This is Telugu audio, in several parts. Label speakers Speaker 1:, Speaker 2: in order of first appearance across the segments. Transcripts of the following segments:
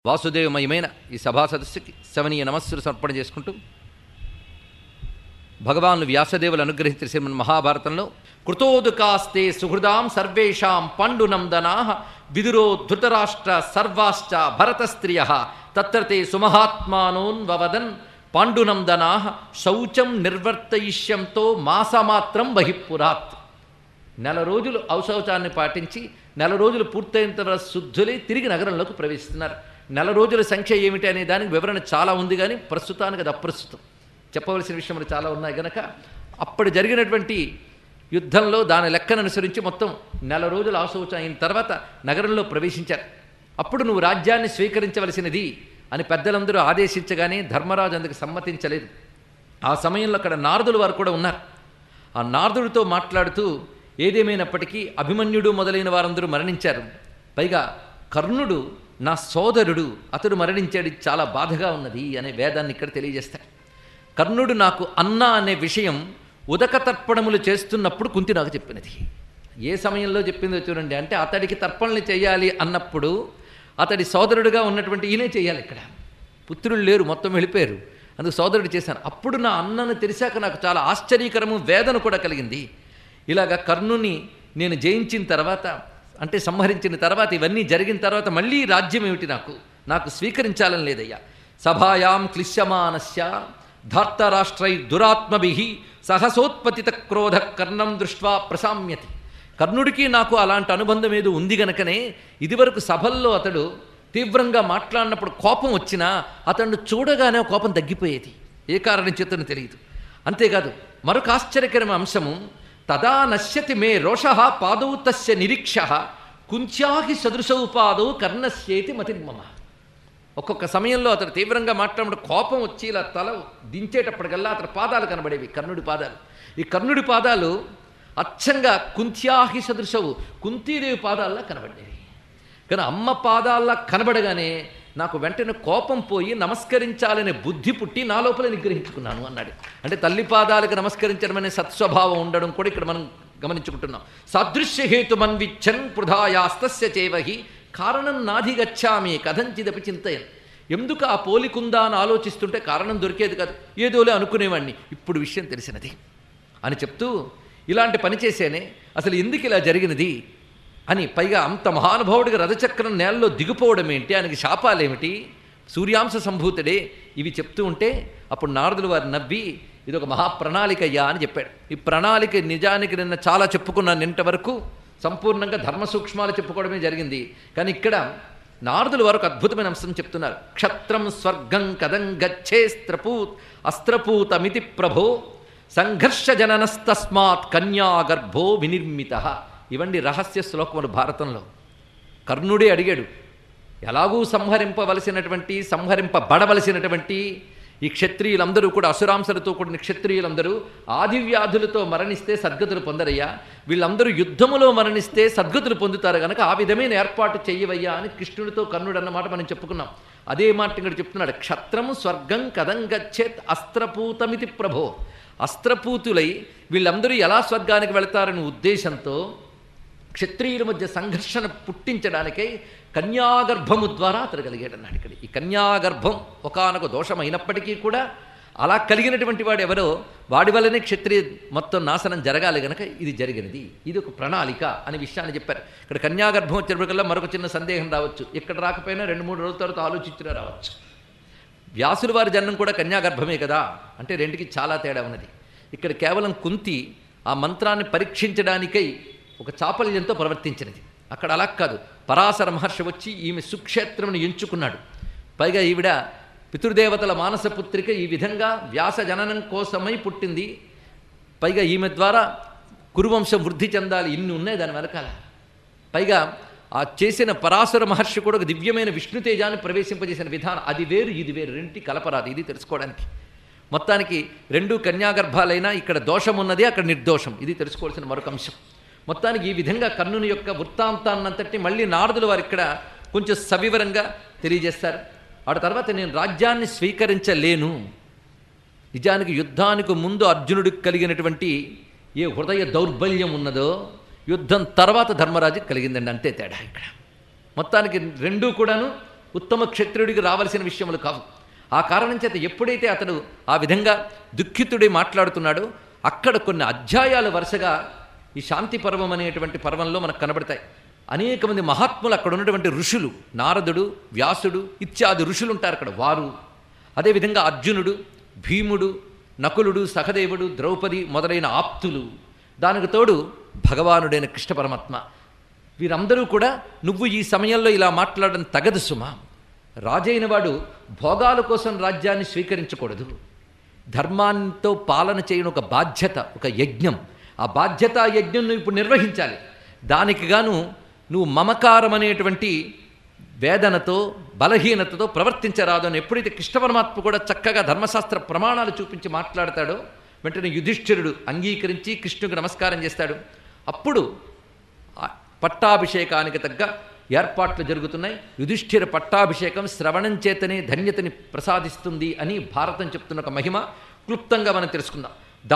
Speaker 1: వాసుదేవమయమైన ఈ సభా సదస్సుకి శవనీయ నమస్సులు సమర్పణ చేసుకుంటూ భగవాను వ్యాసదేవులు అనుగ్రహించిన శ్రీమన్ మహాభారతంలో కృతోదుకాస్తే సుహృదాం సర్వేషాం పండునందనా విదురో ధృతరాష్ట్ర సర్వాశ్చ భరతస్త్రియ తత్రతే సుమహాత్మానోన్ వవదన్ పాండునందనా శౌచం నిర్వర్తయిష్యంతో మాసమాత్రం బహిపురాత్ నెల రోజులు ఔశౌచాన్ని పాటించి నెల రోజులు పూర్తయినంత వరకు శుద్ధులై తిరిగి నగరంలోకి ప్రవేశిస్తున్నారు నెల రోజుల సంఖ్య ఏమిటి అనే దానికి వివరణ చాలా ఉంది కానీ ప్రస్తుతానికి అది అప్రస్తుతం చెప్పవలసిన విషయములు చాలా ఉన్నాయి గనక అప్పుడు జరిగినటువంటి యుద్ధంలో దాని లెక్కను అనుసరించి మొత్తం నెల రోజులు ఆశౌచం అయిన తర్వాత నగరంలో ప్రవేశించారు అప్పుడు నువ్వు రాజ్యాన్ని స్వీకరించవలసినది అని పెద్దలందరూ ఆదేశించగానే ధర్మరాజు అందుకు సమ్మతించలేదు ఆ సమయంలో అక్కడ నారదులు వారు కూడా ఉన్నారు ఆ నారదుడితో మాట్లాడుతూ ఏదేమైనప్పటికీ అభిమన్యుడు మొదలైన వారందరూ మరణించారు పైగా కర్ణుడు నా సోదరుడు అతడు మరణించాడు ఇది చాలా బాధగా ఉన్నది అనే వేదాన్ని ఇక్కడ తెలియజేస్తాడు కర్ణుడు నాకు అన్న అనే విషయం ఉదక తర్పణములు చేస్తున్నప్పుడు కుంతి నాకు చెప్పినది ఏ సమయంలో చెప్పిందో చూడండి అంటే అతడికి తర్పణలు చేయాలి అన్నప్పుడు అతడి సోదరుడుగా ఉన్నటువంటి ఈయనే చేయాలి ఇక్కడ పుత్రులు లేరు మొత్తం వెళ్ళిపోయారు అందుకు సోదరుడు చేశాను అప్పుడు నా అన్నను తెలిసాక నాకు చాలా ఆశ్చర్యకరము వేదన కూడా కలిగింది ఇలాగ కర్ణుని నేను జయించిన తర్వాత అంటే సంహరించిన తర్వాత ఇవన్నీ జరిగిన తర్వాత మళ్ళీ రాజ్యం ఏమిటి నాకు నాకు స్వీకరించాలని లేదయ్యా సభాయాం క్లిశ్యమానస్య ధార్తరాష్ట్రై దురాత్మభి సహసోత్పతిత క్రోధ కర్ణం దృష్ట్వా ప్రసామ్యతి కర్ణుడికి నాకు అలాంటి అనుబంధం ఏదో ఉంది గనకనే ఇదివరకు సభల్లో అతడు తీవ్రంగా మాట్లాడినప్పుడు కోపం వచ్చినా అతన్ని చూడగానే కోపం తగ్గిపోయేది ఏ కారణం చేతను తెలియదు అంతేకాదు మరొక ఆశ్చర్యకరమైన అంశము తదా నశ్యతి మే రోష పాదౌ తస్య నిరీక్ష కుంచాహి సదృశౌ పాదౌ కర్ణస్యేతి మతిర్మమ ఒక్కొక్క సమయంలో అతడు తీవ్రంగా మాట్లాడినప్పుడు కోపం వచ్చి ఇలా తల దించేటప్పటికల్లా అతని పాదాలు కనబడేవి కర్ణుడి పాదాలు ఈ కర్ణుడి పాదాలు అచ్చంగా కుంత్యాహి సదృశవు కుంతీదేవి పాదాల్లా కనబడేవి కానీ అమ్మ పాదాల్లా కనబడగానే నాకు వెంటనే కోపం పోయి నమస్కరించాలనే బుద్ధి పుట్టి నా లోపల నిగ్రహించుకున్నాను అన్నాడు అంటే తల్లి పాదాలకు నమస్కరించడం అనే సత్స్వభావం ఉండడం కూడా ఇక్కడ మనం గమనించుకుంటున్నాం సాదృశ్య హేతుమన్విచ్చన్ పృథాయాస్తస్య చేవహి కారణం నాధి గచ్చామి కథంచిదపి చింతయన్ ఎందుకు ఆ పోలికుందా అని ఆలోచిస్తుంటే కారణం దొరికేది కాదు ఏదోలే అనుకునేవాడిని ఇప్పుడు విషయం తెలిసినది అని చెప్తూ ఇలాంటి పని చేసేనే అసలు ఎందుకు ఇలా జరిగినది అని పైగా అంత మహానుభావుడిగా రథచక్రం నేలలో దిగిపోవడం ఏంటి ఆయనకి శాపాలేమిటి సూర్యాంశ సంభూతుడే ఇవి చెప్తూ ఉంటే అప్పుడు నారదులు వారు నవ్వి ఇది ఒక మహాప్రణాళికయ్యా అని చెప్పాడు ఈ ప్రణాళిక నిజానికి నిన్న చాలా చెప్పుకున్నాను నింట వరకు సంపూర్ణంగా ధర్మ సూక్ష్మాలు చెప్పుకోవడమే జరిగింది కానీ ఇక్కడ నారదుల వరకు అద్భుతమైన అంశం చెప్తున్నారు క్షత్రం స్వర్గం కదం గచ్చేస్త్రపూత్ అస్త్రపూతమితి ప్రభో సంఘర్ష జననస్తస్మాత్ కన్యాగర్భో వినిర్మిత ఇవండి రహస్య శ్లోకములు భారతంలో కర్ణుడే అడిగాడు ఎలాగూ సంహరింపవలసినటువంటి సంహరింపబడవలసినటువంటి ఈ క్షత్రియులందరూ కూడా అసురాంశలతో కూడిన క్షత్రియులందరూ ఆదివ్యాధులతో మరణిస్తే సద్గతులు పొందరయ్యా వీళ్ళందరూ యుద్ధములో మరణిస్తే సద్గతులు పొందుతారు కనుక ఆ విధమైన ఏర్పాటు చెయ్యవయ్యా అని కృష్ణుడితో కర్ణుడు అన్నమాట మనం చెప్పుకున్నాం అదే మాట ఇక్కడ చెప్తున్నాడు క్షత్రము స్వర్గం కథం గచ్చేత్ అస్త్రపూతమితి ప్రభో అస్త్రపూతులై వీళ్ళందరూ ఎలా స్వర్గానికి వెళతారనే ఉద్దేశంతో క్షత్రియుల మధ్య సంఘర్షణ పుట్టించడానికై కన్యాగర్భము ద్వారా అతడు కలిగాడన్నాడు ఇక్కడ ఈ కన్యాగర్భం ఒకనొక దోషం అయినప్పటికీ కూడా అలా కలిగినటువంటి వాడు ఎవరో వాడి వల్లనే క్షత్రియ మొత్తం నాశనం జరగాలి గనక ఇది జరిగినది ఇది ఒక ప్రణాళిక అనే విషయాన్ని చెప్పారు ఇక్కడ కన్యాగర్భం వచ్చినప్పటికల్లా మరొక చిన్న సందేహం రావచ్చు ఇక్కడ రాకపోయినా రెండు మూడు రోజుల తర్వాత ఆలోచించినా రావచ్చు వ్యాసుల వారి జన్మం కూడా కన్యాగర్భమే కదా అంటే రెండుకి చాలా తేడా ఉన్నది ఇక్కడ కేవలం కుంతి ఆ మంత్రాన్ని పరీక్షించడానికై ఒక చాపల్యంతో ప్రవర్తించినది అక్కడ అలా కాదు పరాశర మహర్షి వచ్చి ఈమె సుక్షేత్రమును ఎంచుకున్నాడు పైగా ఈవిడ పితృదేవతల మానసపుత్రిక ఈ విధంగా వ్యాస జననం కోసమై పుట్టింది పైగా ఈమె ద్వారా కురువంశం వృద్ధి చెందాలి ఇన్ని ఉన్నాయి దాని వెనకాల పైగా ఆ చేసిన పరాశర మహర్షి కూడా ఒక దివ్యమైన విష్ణుతేజాన్ని ప్రవేశింపజేసిన విధానం అది వేరు ఇది వేరు రెంటి కలపరాదు ఇది తెలుసుకోవడానికి మొత్తానికి రెండు కన్యాగర్భాలైనా ఇక్కడ దోషం ఉన్నది అక్కడ నిర్దోషం ఇది తెలుసుకోవాల్సిన మరొక అంశం మొత్తానికి ఈ విధంగా కర్ణుని యొక్క వృత్తాంతాన్నంతటి మళ్ళీ నారదులు వారు ఇక్కడ కొంచెం సవివరంగా తెలియజేస్తారు ఆ తర్వాత నేను రాజ్యాన్ని స్వీకరించలేను నిజానికి యుద్ధానికి ముందు అర్జునుడికి కలిగినటువంటి ఏ హృదయ దౌర్బల్యం ఉన్నదో యుద్ధం తర్వాత ధర్మరాజుకి కలిగిందండి అంతే తేడా ఇక్కడ మొత్తానికి రెండూ కూడాను ఉత్తమ క్షత్రియుడికి రావలసిన విషయములు కావు ఆ కారణం చేత ఎప్పుడైతే అతడు ఆ విధంగా దుఃఖితుడి మాట్లాడుతున్నాడో అక్కడ కొన్ని అధ్యాయాలు వరుసగా ఈ శాంతి పర్వం అనేటువంటి పర్వంలో మనకు కనబడతాయి అనేక మంది మహాత్ములు అక్కడ ఉన్నటువంటి ఋషులు నారదుడు వ్యాసుడు ఇత్యాది ఋషులు ఉంటారు అక్కడ వారు అదేవిధంగా అర్జునుడు భీముడు నకులుడు సహదేవుడు ద్రౌపది మొదలైన ఆప్తులు దానికి తోడు భగవానుడైన కృష్ణ పరమాత్మ వీరందరూ కూడా నువ్వు ఈ సమయంలో ఇలా మాట్లాడడం తగదు సుమా రాజైన వాడు భోగాల కోసం రాజ్యాన్ని స్వీకరించకూడదు ధర్మాంతో పాలన చేయడం ఒక బాధ్యత ఒక యజ్ఞం ఆ బాధ్యత యజ్ఞం నువ్వు ఇప్పుడు నిర్వహించాలి దానికి గాను నువ్వు మమకారం అనేటువంటి వేదనతో బలహీనతతో ప్రవర్తించరాదు అని ఎప్పుడైతే కృష్ణ పరమాత్మ కూడా చక్కగా ధర్మశాస్త్ర ప్రమాణాలు చూపించి మాట్లాడతాడో వెంటనే యుధిష్ఠిరుడు అంగీకరించి కృష్ణుకు నమస్కారం చేస్తాడు అప్పుడు ఆ పట్టాభిషేకానికి తగ్గ ఏర్పాట్లు జరుగుతున్నాయి యుధిష్ఠిర పట్టాభిషేకం శ్రవణం చేతనే ధన్యతని ప్రసాదిస్తుంది అని భారతం చెప్తున్న ఒక మహిమ క్లుప్తంగా మనం తెలుసుకుందాం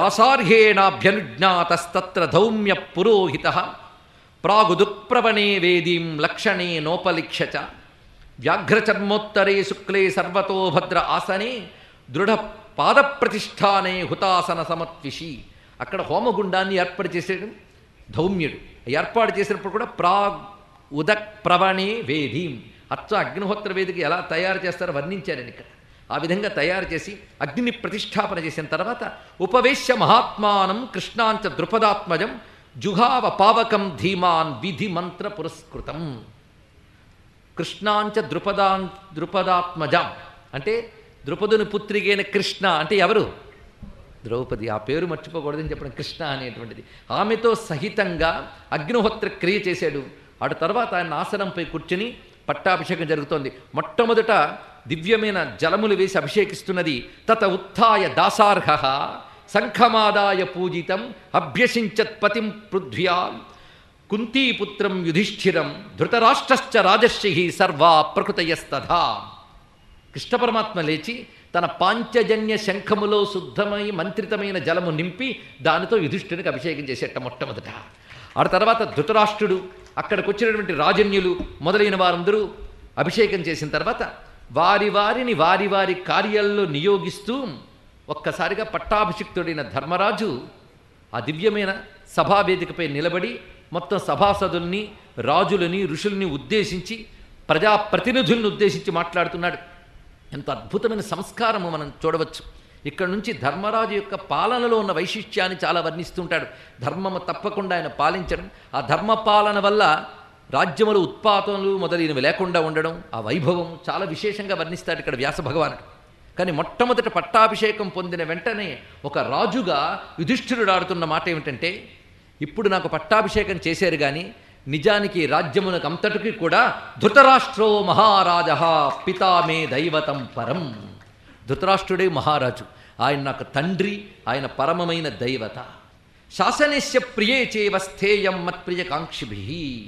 Speaker 1: దాసార్హేణాభ్యనుజ్ఞాతస్తత్ర ధౌమ్య పురోహిత ప్రాగుదుప్రవణే వేదీం లక్షణే నోపలిక్షచ వ్యాఘ్రచర్మోత్తరే శుక్లే సర్వతో భద్ర ఆసనే దృఢ పాదప్రతిష్టానే హుతాసన సమత్విషి అక్కడ హోమగుండాన్ని ఏర్పాటు చేసాడు ధౌమ్యుడు ఏర్పాటు చేసినప్పుడు కూడా ప్రాగ్ ఉదక్ ప్రవణే వేదీం అచ్చ అగ్నిహోత్ర వేదిక ఎలా తయారు చేస్తారో వర్ణించారని ఇక్కడ ఆ విధంగా తయారు చేసి అగ్నిని ప్రతిష్టాపన చేసిన తర్వాత ఉపవేశ్య మహాత్మానం కృష్ణాంచ ద్రుపదాత్మజం జుహావ పావకం ధీమాన్ విధి మంత్ర పురస్కృతం కృష్ణాంచ ద్రుపదాన్ ద్రుపదాత్మజం అంటే ద్రుపదుని పుత్రికైన కృష్ణ అంటే ఎవరు ద్రౌపది ఆ పేరు మర్చిపోకూడదని చెప్పడం కృష్ణ అనేటువంటిది ఆమెతో సహితంగా అగ్నిహోత్ర క్రియ చేశాడు ఆడు తర్వాత ఆయన ఆసనంపై కూర్చుని పట్టాభిషేకం జరుగుతోంది మొట్టమొదట దివ్యమైన జలములు వేసి అభిషేకిస్తున్నది తత ఉత్థాయ దాసార్హ శంఖమాదాయ పూజితం అభ్యసించత్ పతిం పృథ్వ్యా కుంతీపుత్రం యుధిష్ఠిరం ధృతరాష్ట్రశ్చ రాజర్షి సర్వా ప్రకృతయస్తథా కృష్ణ పరమాత్మ లేచి తన పాంచజన్య శంఖములో శుద్ధమై మంత్రితమైన జలము నింపి దానితో యుధిష్ఠునికి అభిషేకం చేసేట మొట్టమొదట ఆ తర్వాత ధృతరాష్ట్రుడు అక్కడికి వచ్చినటువంటి రాజన్యులు మొదలైన వారందరూ అభిషేకం చేసిన తర్వాత వారి వారిని వారి వారి కార్యాల్లో నియోగిస్తూ ఒక్కసారిగా పట్టాభిషిక్తుడైన ధర్మరాజు ఆ దివ్యమైన సభావేదికపై నిలబడి మొత్తం సభాసదుల్ని రాజులని ఋషుల్ని ఉద్దేశించి ప్రజాప్రతినిధుల్ని ఉద్దేశించి మాట్లాడుతున్నాడు ఎంత అద్భుతమైన సంస్కారము మనం చూడవచ్చు ఇక్కడ నుంచి ధర్మరాజు యొక్క పాలనలో ఉన్న వైశిష్ట్యాన్ని చాలా వర్ణిస్తుంటాడు ధర్మము తప్పకుండా ఆయన పాలించడం ఆ ధర్మ పాలన వల్ల రాజ్యములు ఉత్పాతములు మొదలైనవి లేకుండా ఉండడం ఆ వైభవం చాలా విశేషంగా వర్ణిస్తాడు ఇక్కడ వ్యాస భగవానుడు కానీ మొట్టమొదట పట్టాభిషేకం పొందిన వెంటనే ఒక రాజుగా యుధిష్ఠిరుడు ఆడుతున్న మాట ఏమిటంటే ఇప్పుడు నాకు పట్టాభిషేకం చేశారు కానీ నిజానికి రాజ్యమునకు అంతటికి కూడా ధృతరాష్ట్రో మహారాజ పితామే దైవతం పరం ధృతరాష్ట్రుడే మహారాజు ఆయన నాకు తండ్రి ఆయన పరమమైన దైవత శాసనస్య ప్రియే చేవ స్థేయం మత్ప్రియ కాంక్షిభి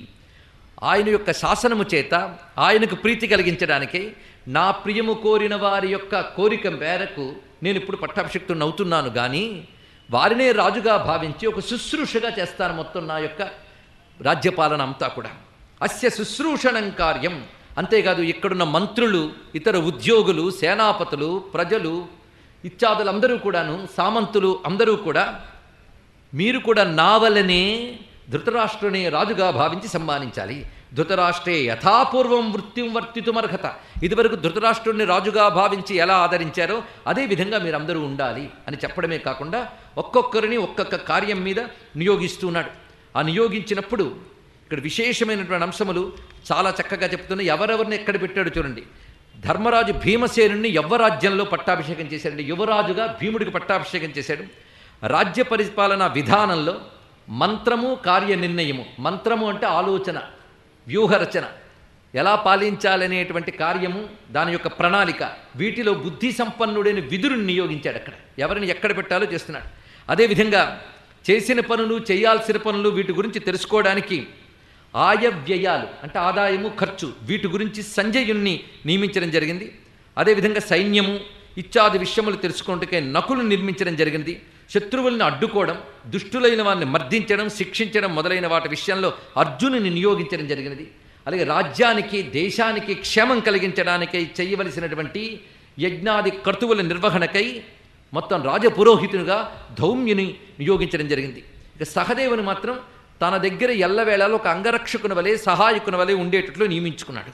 Speaker 1: ఆయన యొక్క శాసనము చేత ఆయనకు ప్రీతి కలిగించడానికే నా ప్రియము కోరిన వారి యొక్క కోరిక మేరకు నేను ఇప్పుడు పట్టాభిషిక్తుని అవుతున్నాను కానీ వారినే రాజుగా భావించి ఒక శుశ్రూషగా చేస్తాను మొత్తం నా యొక్క రాజ్యపాలన అంతా కూడా అస్య శుశ్రూషణం కార్యం అంతేకాదు ఇక్కడున్న మంత్రులు ఇతర ఉద్యోగులు సేనాపతులు ప్రజలు ఇత్యాదులందరూ కూడాను సామంతులు అందరూ కూడా మీరు కూడా నావలనే ధృతరాష్ట్రుని రాజుగా భావించి సమ్మానించాలి ధృతరాష్ట్రే యథాపూర్వం వృత్తిం వర్తితుమర్హత ఇదివరకు ధృతరాష్ట్రుడిని రాజుగా భావించి ఎలా ఆదరించారో అదే విధంగా మీరందరూ ఉండాలి అని చెప్పడమే కాకుండా ఒక్కొక్కరిని ఒక్కొక్క కార్యం మీద నియోగిస్తున్నాడు ఆ నియోగించినప్పుడు ఇక్కడ విశేషమైనటువంటి అంశములు చాలా చక్కగా చెప్తున్నాయి ఎవరెవరిని ఎక్కడ పెట్టాడు చూడండి ధర్మరాజు భీమసేనుణ్ణి యవ్వరాజ్యంలో పట్టాభిషేకం చేశాడండి యువరాజుగా భీముడికి పట్టాభిషేకం చేశాడు రాజ్య పరిపాలన విధానంలో మంత్రము కార్య నిర్ణయము మంత్రము అంటే ఆలోచన వ్యూహరచన ఎలా పాలించాలనేటువంటి కార్యము దాని యొక్క ప్రణాళిక వీటిలో బుద్ధి సంపన్నుడైన విధురుని నియోగించాడు అక్కడ ఎవరిని ఎక్కడ పెట్టాలో చేస్తున్నాడు అదేవిధంగా చేసిన పనులు చేయాల్సిన పనులు వీటి గురించి తెలుసుకోవడానికి ఆయవ్యయాలు అంటే ఆదాయము ఖర్చు వీటి గురించి సంజయుణ్ణి నియమించడం జరిగింది అదేవిధంగా సైన్యము ఇత్యాది విషయములు తెలుసుకుంటే నకులు నిర్మించడం జరిగింది శత్రువుల్ని అడ్డుకోవడం దుష్టులైన వారిని మర్దించడం శిక్షించడం మొదలైన వాటి విషయంలో అర్జునుని నియోగించడం జరిగినది అలాగే రాజ్యానికి దేశానికి క్షేమం కలిగించడానికై చేయవలసినటువంటి యజ్ఞాది కర్తువుల నిర్వహణకై మొత్తం రాజపురోహితునిగా ధౌమ్యుని నియోగించడం జరిగింది ఇక సహదేవుని మాత్రం తన దగ్గర ఎల్లవేళలో ఒక అంగరక్షకుని వలె సహాయకుని వలె ఉండేటట్లు నియమించుకున్నాడు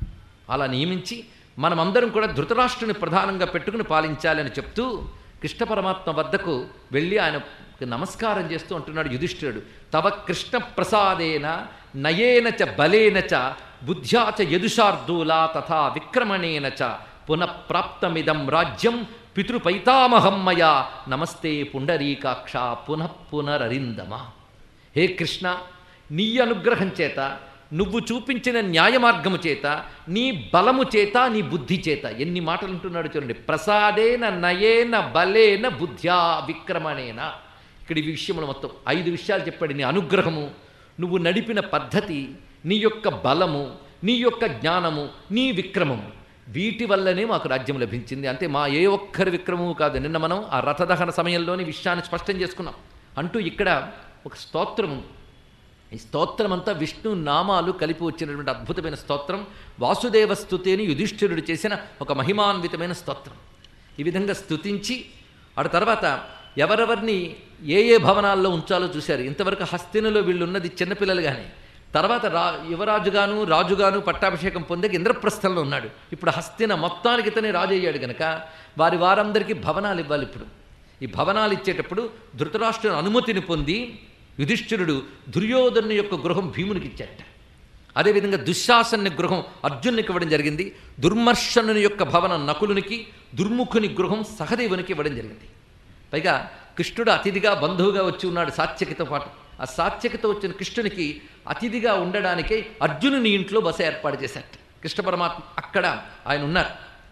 Speaker 1: అలా నియమించి మనమందరం కూడా ధృతరాష్ట్రుని ప్రధానంగా పెట్టుకుని పాలించాలని చెప్తూ కృష్ణ పరమాత్మ వద్దకు వెళ్ళి ఆయనకు నమస్కారం చేస్తూ అంటున్నాడు యుధిష్ఠిరుడు తవ కృష్ణ ప్రసాదేన నయేన చ బలేన చ బుద్ధ్యా చ యదుషార్దూలా తథా విక్రమణేన చ పునఃప్రాప్తమిదం రాజ్యం పితృపైతామహం మయా నమస్తే పుండరీకాక్ష పునః పునరరిందమ హే కృష్ణ నీ అనుగ్రహం చేత నువ్వు చూపించిన న్యాయ మార్గము చేత నీ బలము చేత నీ బుద్ధి చేత ఎన్ని మాటలు ఉంటున్నాడు చూడండి ప్రసాదేన నయేన బలేన బుద్ధ్యా విక్రమణేన ఇక్కడ ఈ విషయములు మొత్తం ఐదు విషయాలు చెప్పాడు నీ అనుగ్రహము నువ్వు నడిపిన పద్ధతి నీ యొక్క బలము నీ యొక్క జ్ఞానము నీ విక్రమము వీటి వల్లనే మాకు రాజ్యం లభించింది అంటే మా ఏ ఒక్కరి విక్రమము కాదు నిన్న మనం ఆ రథదహన సమయంలోని విషయాన్ని స్పష్టం చేసుకున్నాం అంటూ ఇక్కడ ఒక స్తోత్రం ఉంది ఈ స్తోత్రం అంతా విష్ణు నామాలు కలిపి వచ్చినటువంటి అద్భుతమైన స్తోత్రం వాసుదేవ స్తుతి అని యుధిష్ఠిరుడు చేసిన ఒక మహిమాన్వితమైన స్తోత్రం ఈ విధంగా స్తుతించి ఆడ తర్వాత ఎవరెవరిని ఏ ఏ భవనాల్లో ఉంచాలో చూశారు ఇంతవరకు హస్తినలో వీళ్ళు ఉన్నది చిన్నపిల్లలుగానే తర్వాత రా యువరాజుగాను రాజుగాను పట్టాభిషేకం పొందక ఇంద్రప్రస్థంలో ఉన్నాడు ఇప్పుడు హస్తిన మొత్తానికి ఇతనే రాజు అయ్యాడు గనక వారి వారందరికీ భవనాలు ఇవ్వాలి ఇప్పుడు ఈ భవనాలు ఇచ్చేటప్పుడు ధృతరాష్ట్రుని అనుమతిని పొంది యుధిష్ఠిరుడు దుర్యోధను యొక్క గృహం భీమునికి ఇచ్చాట అదేవిధంగా దుశ్శాసన్ని గృహం అర్జునునికి ఇవ్వడం జరిగింది దుర్మర్షణుని యొక్క భవనం నకులునికి దుర్ముఖుని గృహం సహదేవునికి ఇవ్వడం జరిగింది పైగా కృష్ణుడు అతిథిగా బంధువుగా వచ్చి ఉన్నాడు సాత్యకితో పాటు ఆ సాత్యకితో వచ్చిన కృష్ణునికి అతిథిగా ఉండడానికే అర్జునుని ఇంట్లో బస ఏర్పాటు చేశాట కృష్ణ పరమాత్మ అక్కడ ఆయన ఉన్నారు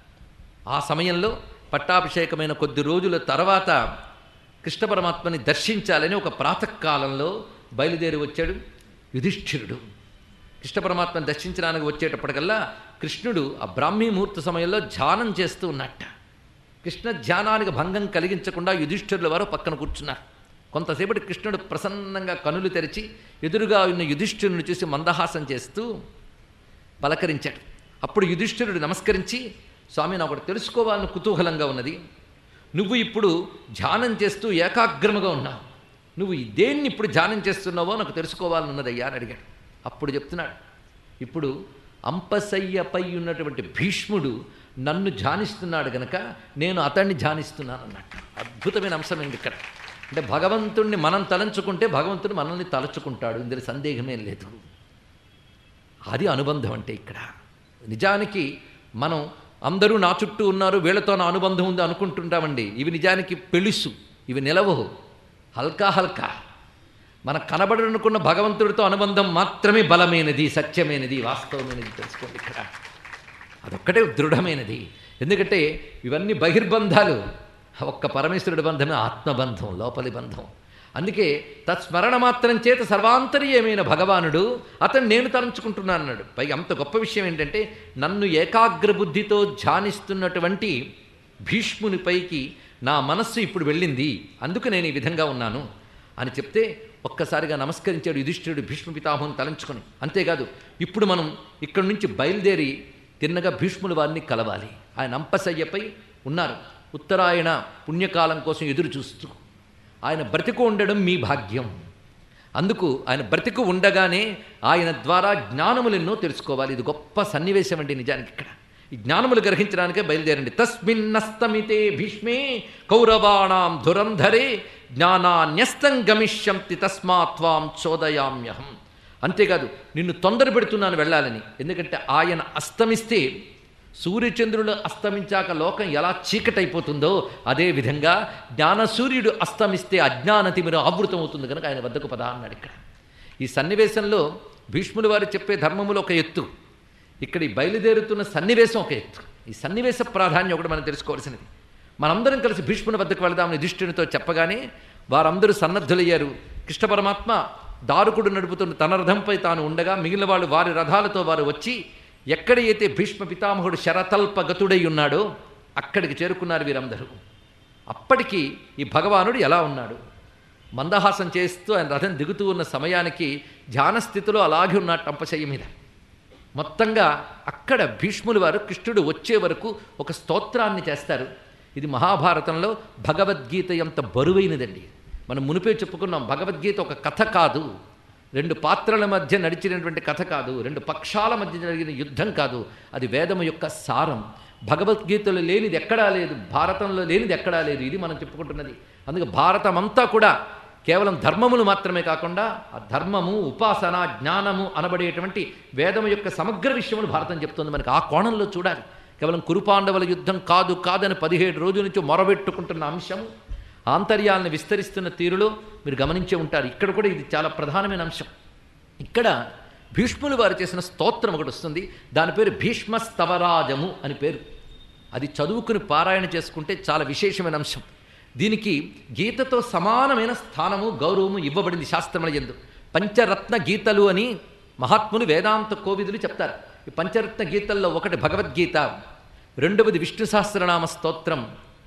Speaker 1: ఆ సమయంలో పట్టాభిషేకమైన కొద్ది రోజుల తర్వాత కృష్ణ పరమాత్మని దర్శించాలని ఒక ప్రాతకాలంలో బయలుదేరి వచ్చాడు యుధిష్ఠిరుడు కృష్ణ పరమాత్మని దర్శించడానికి వచ్చేటప్పటికల్లా కృష్ణుడు ఆ బ్రాహ్మీ ముహూర్త సమయంలో ధ్యానం చేస్తూ ఉన్నట్ట కృష్ణ ధ్యానానికి భంగం కలిగించకుండా యుధిష్ఠిరుల వారు పక్కన కూర్చున్నారు కొంతసేపటి కృష్ణుడు ప్రసన్నంగా కనులు తెరిచి ఎదురుగా ఉన్న యుధిష్ఠిరుని చూసి మందహాసం చేస్తూ పలకరించాడు అప్పుడు యుధిష్ఠిరుడు నమస్కరించి స్వామి నాకు ఒకటి తెలుసుకోవాలని కుతూహలంగా ఉన్నది నువ్వు ఇప్పుడు ధ్యానం చేస్తూ ఏకాగ్రముగా ఉన్నావు నువ్వు ఈ దేన్ని ఇప్పుడు ధ్యానం చేస్తున్నావో నాకు తెలుసుకోవాలని ఉన్నదయ్యా అని అడిగాడు అప్పుడు చెప్తున్నాడు ఇప్పుడు అంపశయ్యపై ఉన్నటువంటి భీష్ముడు నన్ను ధ్యానిస్తున్నాడు గనక నేను అతన్ని ధ్యానిస్తున్నాను అన్నట్టు అద్భుతమైన అంశం ఏంటి ఇక్కడ అంటే భగవంతుణ్ణి మనం తలంచుకుంటే భగవంతుడు మనల్ని తలుచుకుంటాడు ఇందులో సందేహమే లేదు అది అనుబంధం అంటే ఇక్కడ నిజానికి మనం అందరూ నా చుట్టూ ఉన్నారు వీళ్ళతో నా అనుబంధం ఉంది అనుకుంటుంటామండి ఇవి నిజానికి పెళుసు ఇవి నిలవవు హల్కా హల్కా మన కనబడనుకున్న భగవంతుడితో అనుబంధం మాత్రమే బలమైనది సత్యమైనది వాస్తవమైనది తెలుసుకోండి ఇక్కడ అదొక్కటే దృఢమైనది ఎందుకంటే ఇవన్నీ బహిర్బంధాలు ఒక్క పరమేశ్వరుడి బంధమే ఆత్మబంధం లోపలి బంధం అందుకే తత్స్మరణ మాత్రం చేత సర్వాంతర్యమైన భగవానుడు అతను నేను తలంచుకుంటున్నాను అన్నాడు పైగా అంత గొప్ప విషయం ఏంటంటే నన్ను ఏకాగ్ర బుద్ధితో ధ్యానిస్తున్నటువంటి భీష్ముని పైకి నా మనస్సు ఇప్పుడు వెళ్ళింది అందుకు నేను ఈ విధంగా ఉన్నాను అని చెప్తే ఒక్కసారిగా నమస్కరించాడు యుధిష్ఠిరుడు భీష్మ పితామహం తలంచుకొని అంతేకాదు ఇప్పుడు మనం ఇక్కడి నుంచి బయలుదేరి తిన్నగా భీష్ముల వారిని కలవాలి ఆయన అంపశయ్యపై ఉన్నారు ఉత్తరాయణ పుణ్యకాలం కోసం ఎదురు చూస్తూ ఆయన బ్రతికు ఉండడం మీ భాగ్యం అందుకు ఆయన బ్రతికు ఉండగానే ఆయన ద్వారా జ్ఞానములెన్నో తెలుసుకోవాలి ఇది గొప్ప సన్నివేశం అండి నిజానికి ఇక్కడ ఈ జ్ఞానములు గ్రహించడానికే బయలుదేరండి తస్మిన్నస్తమితే భీష్మే కౌరవాణాం ధురంధరే జ్ఞానాన్యస్తం గమిష్యంతి తస్మాత్ త్వాం చోదయామ్యహం అంతేకాదు నిన్ను తొందర పెడుతున్నాను వెళ్ళాలని ఎందుకంటే ఆయన అస్తమిస్తే సూర్యచంద్రులు అస్తమించాక లోకం ఎలా చీకటైపోతుందో అదేవిధంగా జ్ఞానసూర్యుడు అస్తమిస్తే అజ్ఞానతిమిరం ఆవృతం అవుతుంది కనుక ఆయన వద్దకు పదా అన్నాడు ఇక్కడ ఈ సన్నివేశంలో భీష్ముల వారు చెప్పే ధర్మములు ఒక ఎత్తు ఇక్కడ ఈ బయలుదేరుతున్న సన్నివేశం ఒక ఎత్తు ఈ సన్నివేశ ప్రాధాన్యం ఒకటి మనం తెలుసుకోవాల్సినది మనందరం కలిసి భీష్ముని వద్దకు వెళదామని యుధిష్ఠునితో చెప్పగానే వారందరూ సన్నద్ధులయ్యారు కృష్ణ పరమాత్మ దారుకుడు నడుపుతున్న తన రథంపై తాను ఉండగా మిగిలిన వాళ్ళు వారి రథాలతో వారు వచ్చి ఎక్కడైతే భీష్మ పితామహుడు శరతల్ప గతుడై ఉన్నాడో అక్కడికి చేరుకున్నారు వీరందరూ అప్పటికి ఈ భగవానుడు ఎలా ఉన్నాడు మందహాసం చేస్తూ ఆయన రథం దిగుతూ ఉన్న సమయానికి ధ్యాన స్థితిలో అలాగే ఉన్నాడు టంపశయ్య మీద మొత్తంగా అక్కడ భీష్ముల వారు కృష్ణుడు వచ్చే వరకు ఒక స్తోత్రాన్ని చేస్తారు ఇది మహాభారతంలో భగవద్గీత ఎంత బరువైనదండి మనం మునిపే చెప్పుకున్నాం భగవద్గీత ఒక కథ కాదు రెండు పాత్రల మధ్య నడిచినటువంటి కథ కాదు రెండు పక్షాల మధ్య జరిగిన యుద్ధం కాదు అది వేదము యొక్క సారం భగవద్గీతలో లేనిది ఎక్కడా లేదు భారతంలో లేనిది ఎక్కడా లేదు ఇది మనం చెప్పుకుంటున్నది అందుకే భారతం అంతా కూడా కేవలం ధర్మములు మాత్రమే కాకుండా ఆ ధర్మము ఉపాసన జ్ఞానము అనబడేటువంటి వేదము యొక్క సమగ్ర విషయములు భారతం చెప్తుంది మనకి ఆ కోణంలో చూడాలి కేవలం కురుపాండవుల యుద్ధం కాదు కాదని పదిహేడు రోజుల నుంచి మొరబెట్టుకుంటున్న అంశము ఆంతర్యాలను విస్తరిస్తున్న తీరులో మీరు గమనించే ఉంటారు ఇక్కడ కూడా ఇది చాలా ప్రధానమైన అంశం ఇక్కడ భీష్ములు వారు చేసిన స్తోత్రం ఒకటి వస్తుంది దాని పేరు భీష్మ స్తవరాజము అని పేరు అది చదువుకుని పారాయణ చేసుకుంటే చాలా విశేషమైన అంశం దీనికి గీతతో సమానమైన స్థానము గౌరవము ఇవ్వబడింది శాస్త్రముల ఎందు పంచరత్న గీతలు అని మహాత్ములు వేదాంత కోవిదులు చెప్తారు ఈ పంచరత్న గీతల్లో ఒకటి భగవద్గీత రెండవది విష్ణు సహస్రనామ స్తోత్రం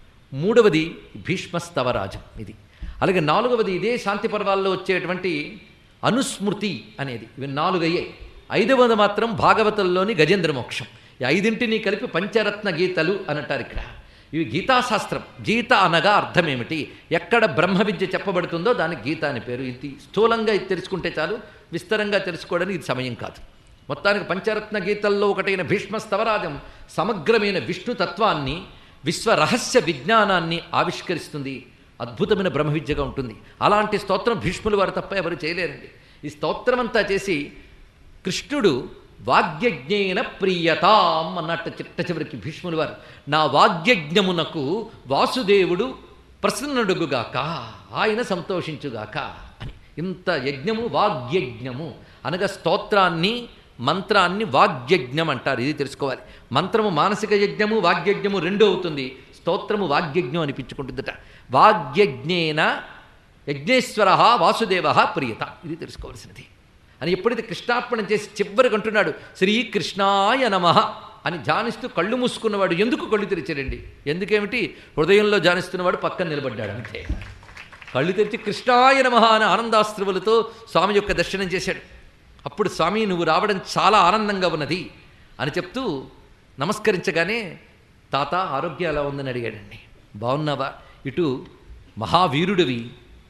Speaker 1: మూడవది భీష్మస్తవరాజం ఇది అలాగే నాలుగవది ఇదే శాంతి పర్వాల్లో వచ్చేటువంటి అనుస్మృతి అనేది ఇవి నాలుగయ్యాయి ఐదవది మాత్రం భాగవతంలోని గజేంద్ర మోక్షం ఈ ఐదింటిని కలిపి పంచరత్న గీతలు అని అంటారు ఇక్కడ ఇవి గీతాశాస్త్రం గీత అనగా అర్థం ఏమిటి ఎక్కడ బ్రహ్మ విద్య చెప్పబడుతుందో దానికి గీత అని పేరు ఇది స్థూలంగా ఇది తెలుసుకుంటే చాలు విస్తరంగా తెలుసుకోవడానికి ఇది సమయం కాదు మొత్తానికి పంచరత్న గీతల్లో ఒకటైన భీష్మ స్తవరాజం సమగ్రమైన విష్ణు తత్వాన్ని విశ్వ రహస్య విజ్ఞానాన్ని ఆవిష్కరిస్తుంది అద్భుతమైన బ్రహ్మ విద్యగా ఉంటుంది అలాంటి స్తోత్రం భీష్ములు వారు తప్ప ఎవరు చేయలేరండి ఈ స్తోత్రం అంతా చేసి కృష్ణుడు వాగ్యజ్ఞేన ప్రియతాం అన్నట్టు చిట్ట చివరికి భీష్ములు వారు నా వాగ్యజ్ఞమునకు వాసుదేవుడు ప్రసన్నుడుగుగాక ఆయన సంతోషించుగాక అని ఇంత యజ్ఞము వాగ్యజ్ఞము అనగా స్తోత్రాన్ని మంత్రాన్ని వాగ్యజ్ఞం అంటారు ఇది తెలుసుకోవాలి మంత్రము మానసిక యజ్ఞము వాగ్యజ్ఞము రెండు అవుతుంది స్తోత్రము వాగ్యజ్ఞం అనిపించుకుంటుందట వాగ్యజ్ఞేన యజ్ఞేశ్వర వాసుదేవ ప్రియత ఇది తెలుసుకోవాల్సినది అని ఎప్పుడైతే కృష్ణార్పణం చేసి చివరికి అంటున్నాడు శ్రీకృష్ణాయ నమ అని ధ్యానిస్తూ కళ్ళు మూసుకున్నవాడు ఎందుకు కళ్ళు తెరిచాడండి ఎందుకేమిటి హృదయంలో ధ్యానిస్తున్నవాడు పక్కన నిలబడ్డాడు అంతే కళ్ళు తెరిచి కృష్ణాయ నమ అని ఆనందాస్త్రువులతో స్వామి యొక్క దర్శనం చేశాడు అప్పుడు స్వామి నువ్వు రావడం చాలా ఆనందంగా ఉన్నది అని చెప్తూ నమస్కరించగానే తాత ఆరోగ్యం ఎలా ఉందని అడిగాడండి బాగున్నావా ఇటు మహావీరుడివి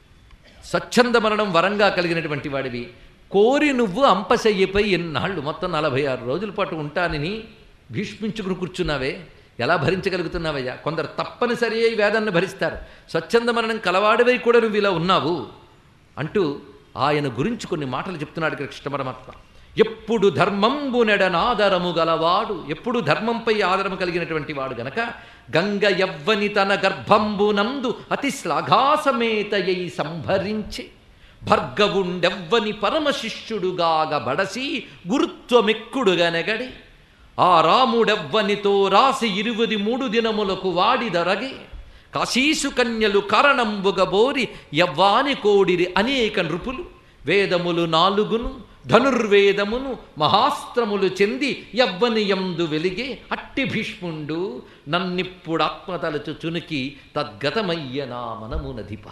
Speaker 1: స్వచ్ఛంద మరణం వరంగా కలిగినటువంటి వాడివి కోరి నువ్వు అంపశయ్యపై ఎన్నాళ్ళు మొత్తం నలభై ఆరు రోజుల పాటు ఉంటానని భీష్మించుకుని కూర్చున్నావే ఎలా భరించగలుగుతున్నావయ్యా కొందరు తప్పనిసరి అయి వేదాన్ని భరిస్తారు స్వచ్ఛంద మరణం కలవాడివై కూడా నువ్వు ఇలా ఉన్నావు అంటూ ఆయన గురించి కొన్ని మాటలు చెప్తున్నాడు ఇక్కడ కృష్ణ పరమాత్మ ఎప్పుడు ధర్మంబునెడనాదరము గలవాడు ఎప్పుడు ధర్మంపై ఆదరము కలిగినటువంటి వాడు గనక గంగ యవ్వని తన గర్భంబునందు అతి శ్లాఘాసమేతయై సంభరించి భర్గవుండెవ్వని పరమశిష్యుడుగాగ బడసి గురుత్వమెక్కుడుగనగడి ఆ రాముడెవ్వనితో రాసి ఇరువది మూడు దినములకు వాడిదరగి కాశీసు కన్యలు కరణంబుగబోరి యవ్వాని కోడిరి అనేక నృపులు వేదములు నాలుగును ధనుర్వేదమును మహాస్త్రములు చెంది యవ్వనియందు వెలిగే అట్టి భీష్ముండు నన్నిప్పుడు ఆత్మతలచు చునికి తద్గతమయ్య నా మనమునధిపా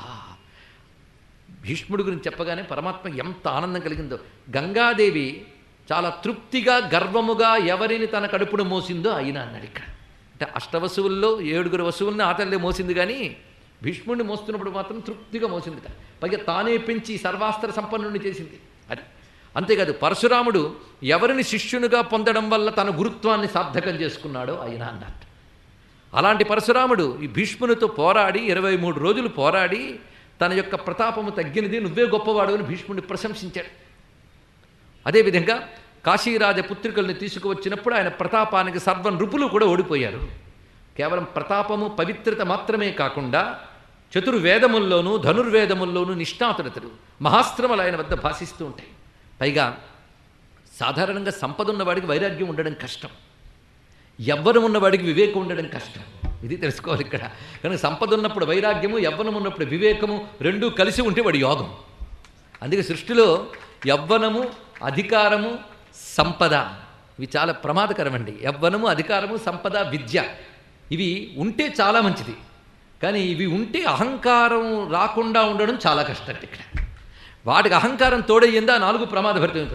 Speaker 1: భీష్ముడి గురించి చెప్పగానే పరమాత్మ ఎంత ఆనందం కలిగిందో గంగాదేవి చాలా తృప్తిగా గర్వముగా ఎవరిని తన కడుపును మోసిందో అయినా అన్నాడు ఇక్కడ అంటే అష్టవసువుల్లో ఏడుగురు వసువుల్ని ఆ తల్లే మోసింది కానీ భీష్ముడిని మోస్తున్నప్పుడు మాత్రం తృప్తిగా మోసింది పైగా తానే పెంచి సర్వాస్త్ర సంపన్నుడిని చేసింది అది అంతేకాదు పరశురాముడు ఎవరిని శిష్యునిగా పొందడం వల్ల తన గురుత్వాన్ని సార్థకం చేసుకున్నాడో ఆయన అన్నట్టు అలాంటి పరశురాముడు ఈ భీష్మునితో పోరాడి ఇరవై మూడు రోజులు పోరాడి తన యొక్క ప్రతాపము తగ్గినది నువ్వే గొప్పవాడు అని భీష్ముడిని ప్రశంసించాడు అదేవిధంగా కాశీరాజ పుత్రికల్ని తీసుకువచ్చినప్పుడు ఆయన ప్రతాపానికి సర్వ నృపులు కూడా ఓడిపోయారు కేవలం ప్రతాపము పవిత్రత మాత్రమే కాకుండా చతుర్వేదముల్లోనూ ధనుర్వేదముల్లోనూ నిష్ణాతుడతడు మహాస్త్రములు ఆయన వద్ద భాషిస్తూ ఉంటాయి పైగా సాధారణంగా సంపద ఉన్నవాడికి వైరాగ్యం ఉండడం కష్టం ఎవ్వరం ఉన్నవాడికి వివేకం ఉండడం కష్టం ఇది తెలుసుకోవాలి ఇక్కడ కనుక సంపద ఉన్నప్పుడు వైరాగ్యము యవ్వనం ఉన్నప్పుడు వివేకము రెండూ కలిసి ఉంటే వాడి యోగం అందుకే సృష్టిలో యవ్వనము అధికారము సంపద ఇవి చాలా ప్రమాదకరమండి యవ్వనము అధికారము సంపద విద్య ఇవి ఉంటే చాలా మంచిది కానీ ఇవి ఉంటే అహంకారం రాకుండా ఉండడం చాలా కష్టం ఇక్కడ వాటికి అహంకారం తోడయ్యిందా నాలుగు ప్రమాదభరితమైపోతాయి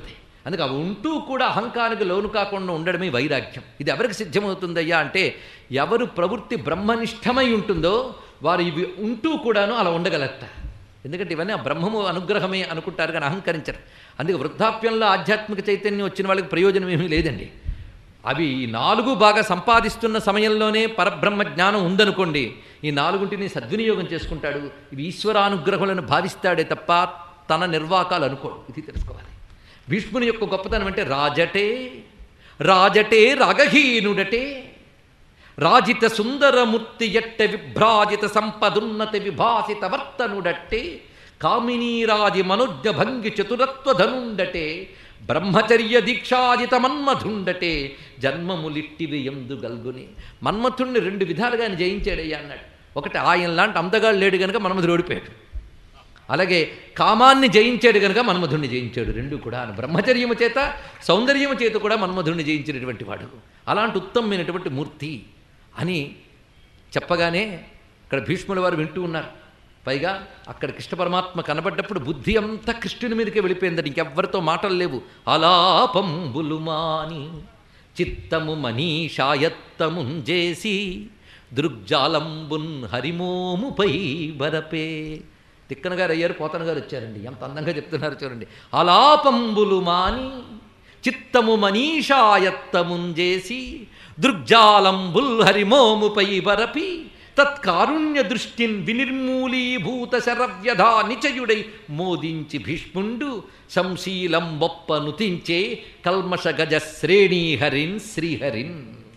Speaker 1: అందుకే అవి ఉంటూ కూడా అహంకారానికి లోను కాకుండా ఉండడమే వైరాగ్యం ఇది ఎవరికి సిద్ధమవుతుందయ్యా అంటే ఎవరు ప్రవృత్తి బ్రహ్మనిష్టమై ఉంటుందో వారు ఇవి ఉంటూ కూడాను అలా ఉండగలట ఎందుకంటే ఇవన్నీ ఆ బ్రహ్మము అనుగ్రహమే అనుకుంటారు కానీ అహంకరించరు అందుకే వృద్ధాప్యంలో ఆధ్యాత్మిక చైతన్యం వచ్చిన వాళ్ళకి ప్రయోజనం ఏమీ లేదండి అవి ఈ నాలుగు బాగా సంపాదిస్తున్న సమయంలోనే పరబ్రహ్మ జ్ఞానం ఉందనుకోండి ఈ నాలుగుంటిని సద్వినియోగం చేసుకుంటాడు ఇవి ఈశ్వరానుగ్రహములను భావిస్తాడే తప్ప తన నిర్వాకాలు అనుకోడు ఇది తెలుసుకోవాలి భీష్ముని యొక్క గొప్పతనం అంటే రాజటే రాజటే రాగహీనుడటే రాజిత సుందరమూర్తి ఎట్ట విభ్రాజిత సంపదున్నతి విభాసిత వర్తనుడట్టే కామినీరాజి మనోజ్ఞ భంగి చతురత్వధనుండటే బ్రహ్మచర్య దీక్షాజిత మన్మధుండటే జన్మములిట్టివి ఎందు గల్గుని మన్మథుణ్ణి రెండు విధాలుగా ఆయన జయించాడయ్యా అన్నాడు ఒకటి ఆయన లాంటి అందగాడు లేడు కనుక మన్మధుడు ఓడిపోయాడు అలాగే కామాన్ని జయించాడు కనుక మన్మధుణ్ణి జయించాడు రెండు కూడా బ్రహ్మచర్యము చేత సౌందర్యము చేత కూడా మన్మధుణ్ణి జయించినటువంటి వాడు అలాంటి ఉత్తమమైనటువంటి మూర్తి అని చెప్పగానే ఇక్కడ భీష్ముల వారు వింటూ ఉన్నారు పైగా అక్కడ కృష్ణ పరమాత్మ కనబడ్డప్పుడు బుద్ధి అంతా కృష్ణుని మీదకే వెళ్ళిపోయిందని ఇంకెవ్వరితో మాటలు లేవు అలాపంబులు మాని చిత్తము మనీషాయత్తముంజేసి దృగ్జాలంబున్ హరిమోముపై బరపే తిక్కన గారు అయ్యారు పోతన గారు వచ్చారండి ఎంత అందంగా చెప్తున్నారు చూడండి అలాపంబులు మాని చిత్తము మనీషాయత్తముంజేసి దృగ్జాలంబుల్ హరిమోముపై బరపి తత్కారుణ్య దృష్టిన్ వినిర్మూలీభూత శరవ్యధా నిచయుడై మోదించి భీష్ముండు సంశీలం బొప్ప నుతించే కల్మష గజ శ్రేణీహరిన్ శ్రీహరిన్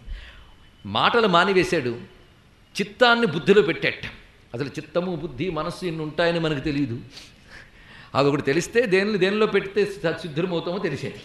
Speaker 1: మాటలు మానివేశాడు చిత్తాన్ని బుద్ధిలో పెట్టేట అసలు చిత్తము బుద్ధి మనస్సు ఇన్ని ఉంటాయని మనకు తెలియదు అది ఒకటి తెలిస్తే దేనిని దేనిలో పెడితే సిద్ధురమవుతామో తెలిసేది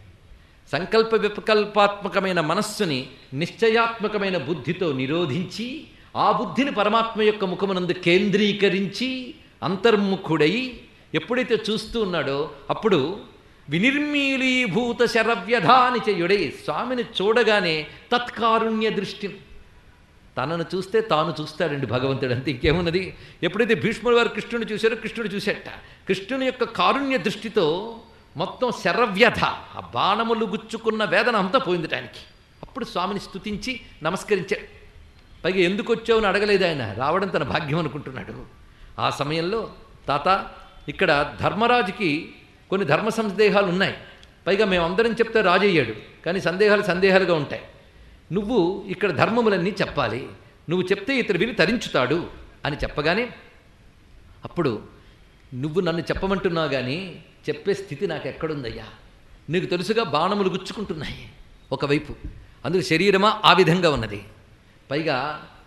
Speaker 1: సంకల్ప వికల్పాత్మకమైన మనస్సుని నిశ్చయాత్మకమైన బుద్ధితో నిరోధించి ఆ బుద్ధిని పరమాత్మ యొక్క ముఖమునందు కేంద్రీకరించి అంతర్ముఖుడై ఎప్పుడైతే చూస్తూ ఉన్నాడో అప్పుడు వినిర్మీలీభూత శరవ్యధాని చెయ్యుడై స్వామిని చూడగానే తత్కారుణ్య దృష్టిని తనను చూస్తే తాను చూస్తాడండి భగవంతుడు అంతే ఇంకేమున్నది ఎప్పుడైతే భీష్ముడు వారు కృష్ణుని చూశారో కృష్ణుడు చూసేట కృష్ణుని యొక్క కారుణ్య దృష్టితో మొత్తం శరవ్యధ ఆ బాణములు గుచ్చుకున్న వేదన అంతా పోయింది ఆయనకి అప్పుడు స్వామిని స్తుతించి నమస్కరించాడు పైగా ఎందుకు వచ్చావని అడగలేదు ఆయన రావడం తన భాగ్యం అనుకుంటున్నాడు ఆ సమయంలో తాత ఇక్కడ ధర్మరాజుకి కొన్ని ధర్మ సందేహాలు ఉన్నాయి పైగా మేమందరం చెప్తే రాజు అయ్యాడు కానీ సందేహాలు సందేహాలుగా ఉంటాయి నువ్వు ఇక్కడ ధర్మములన్నీ చెప్పాలి నువ్వు చెప్తే ఇతడు విని తరించుతాడు అని చెప్పగానే అప్పుడు నువ్వు నన్ను చెప్పమంటున్నావు కానీ చెప్పే స్థితి నాకు ఎక్కడుందయ్యా నీకు తెలుసుగా బాణములు గుచ్చుకుంటున్నాయి ఒకవైపు అందుకు శరీరమా ఆ విధంగా ఉన్నది పైగా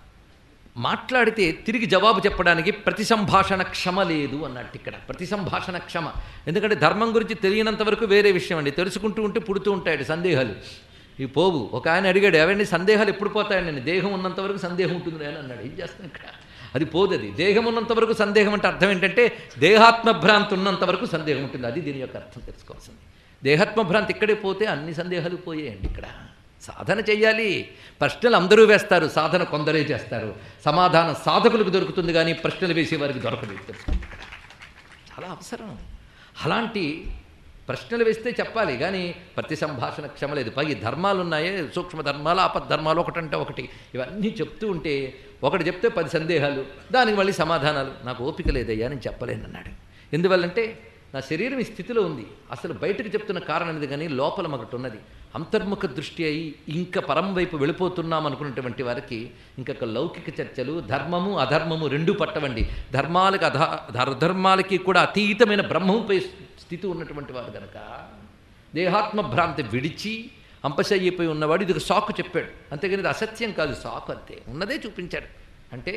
Speaker 1: మాట్లాడితే తిరిగి జవాబు చెప్పడానికి ప్రతి సంభాషణ క్షమ లేదు అన్నట్టు ఇక్కడ ప్రతి సంభాషణ క్షమ ఎందుకంటే ధర్మం గురించి తెలియనంత వరకు వేరే విషయం అండి తెలుసుకుంటూ ఉంటే పుడుతూ ఉంటాడు సందేహాలు ఈ పోవు ఒక ఆయన అడిగాడు అవన్నీ సందేహాలు ఎప్పుడు పోతాయండి దేహం ఉన్నంత వరకు సందేహం ఉంటుంది అని అన్నాడు ఏం చేస్తాం ఇక్కడ అది పోదది దేహం ఉన్నంత వరకు సందేహం అంటే అర్థం ఏంటంటే దేహాత్మభ్రాంతి ఉన్నంత వరకు సందేహం ఉంటుంది అది దీని యొక్క అర్థం తెలుసుకోవాల్సింది దేహాత్మభ్రాంతి ఇక్కడే పోతే అన్ని సందేహాలు పోయాయండి ఇక్కడ సాధన చెయ్యాలి ప్రశ్నలు అందరూ వేస్తారు సాధన కొందరే చేస్తారు సమాధానం సాధకులకు దొరుకుతుంది కానీ ప్రశ్నలు వేసేవారికి దొరకదు తెలుసుకోండి ఇక్కడ చాలా అవసరం అలాంటి ప్రశ్నలు వేస్తే చెప్పాలి కానీ ప్రతి సంభాషణ క్షమ లేదు పై ధర్మాలు ఉన్నాయే సూక్ష్మ ధర్మాలు ఆపద్ధర్మాలు ఒకటంటే ఒకటి ఇవన్నీ చెప్తూ ఉంటే ఒకటి చెప్తే పది సందేహాలు దానికి మళ్ళీ సమాధానాలు నాకు ఓపిక లేదయ్యా నేను చెప్పలేనన్నాడు ఎందువల్లంటే నా శరీరం ఈ స్థితిలో ఉంది అసలు బయటకు చెప్తున్న కారణం ఇది కానీ లోపల ఒకటి ఉన్నది అంతర్ముఖ దృష్టి అయి ఇంకా పరం వైపు వెళ్ళిపోతున్నాం అనుకున్నటువంటి వారికి ఇంకా లౌకిక చర్చలు ధర్మము అధర్మము రెండూ పట్టవండి ధర్మాలకు అధ అధర్మాలకి కూడా అతీతమైన బ్రహ్మంపై స్థితి ఉన్నటువంటి వారు కనుక దేహాత్మ భ్రాంతి విడిచి అంపశయ్యిపోయి ఉన్నవాడు ఇది ఒక సాకు చెప్పాడు అంతేగాని ఇది అసత్యం కాదు సాకు అంతే ఉన్నదే చూపించాడు అంటే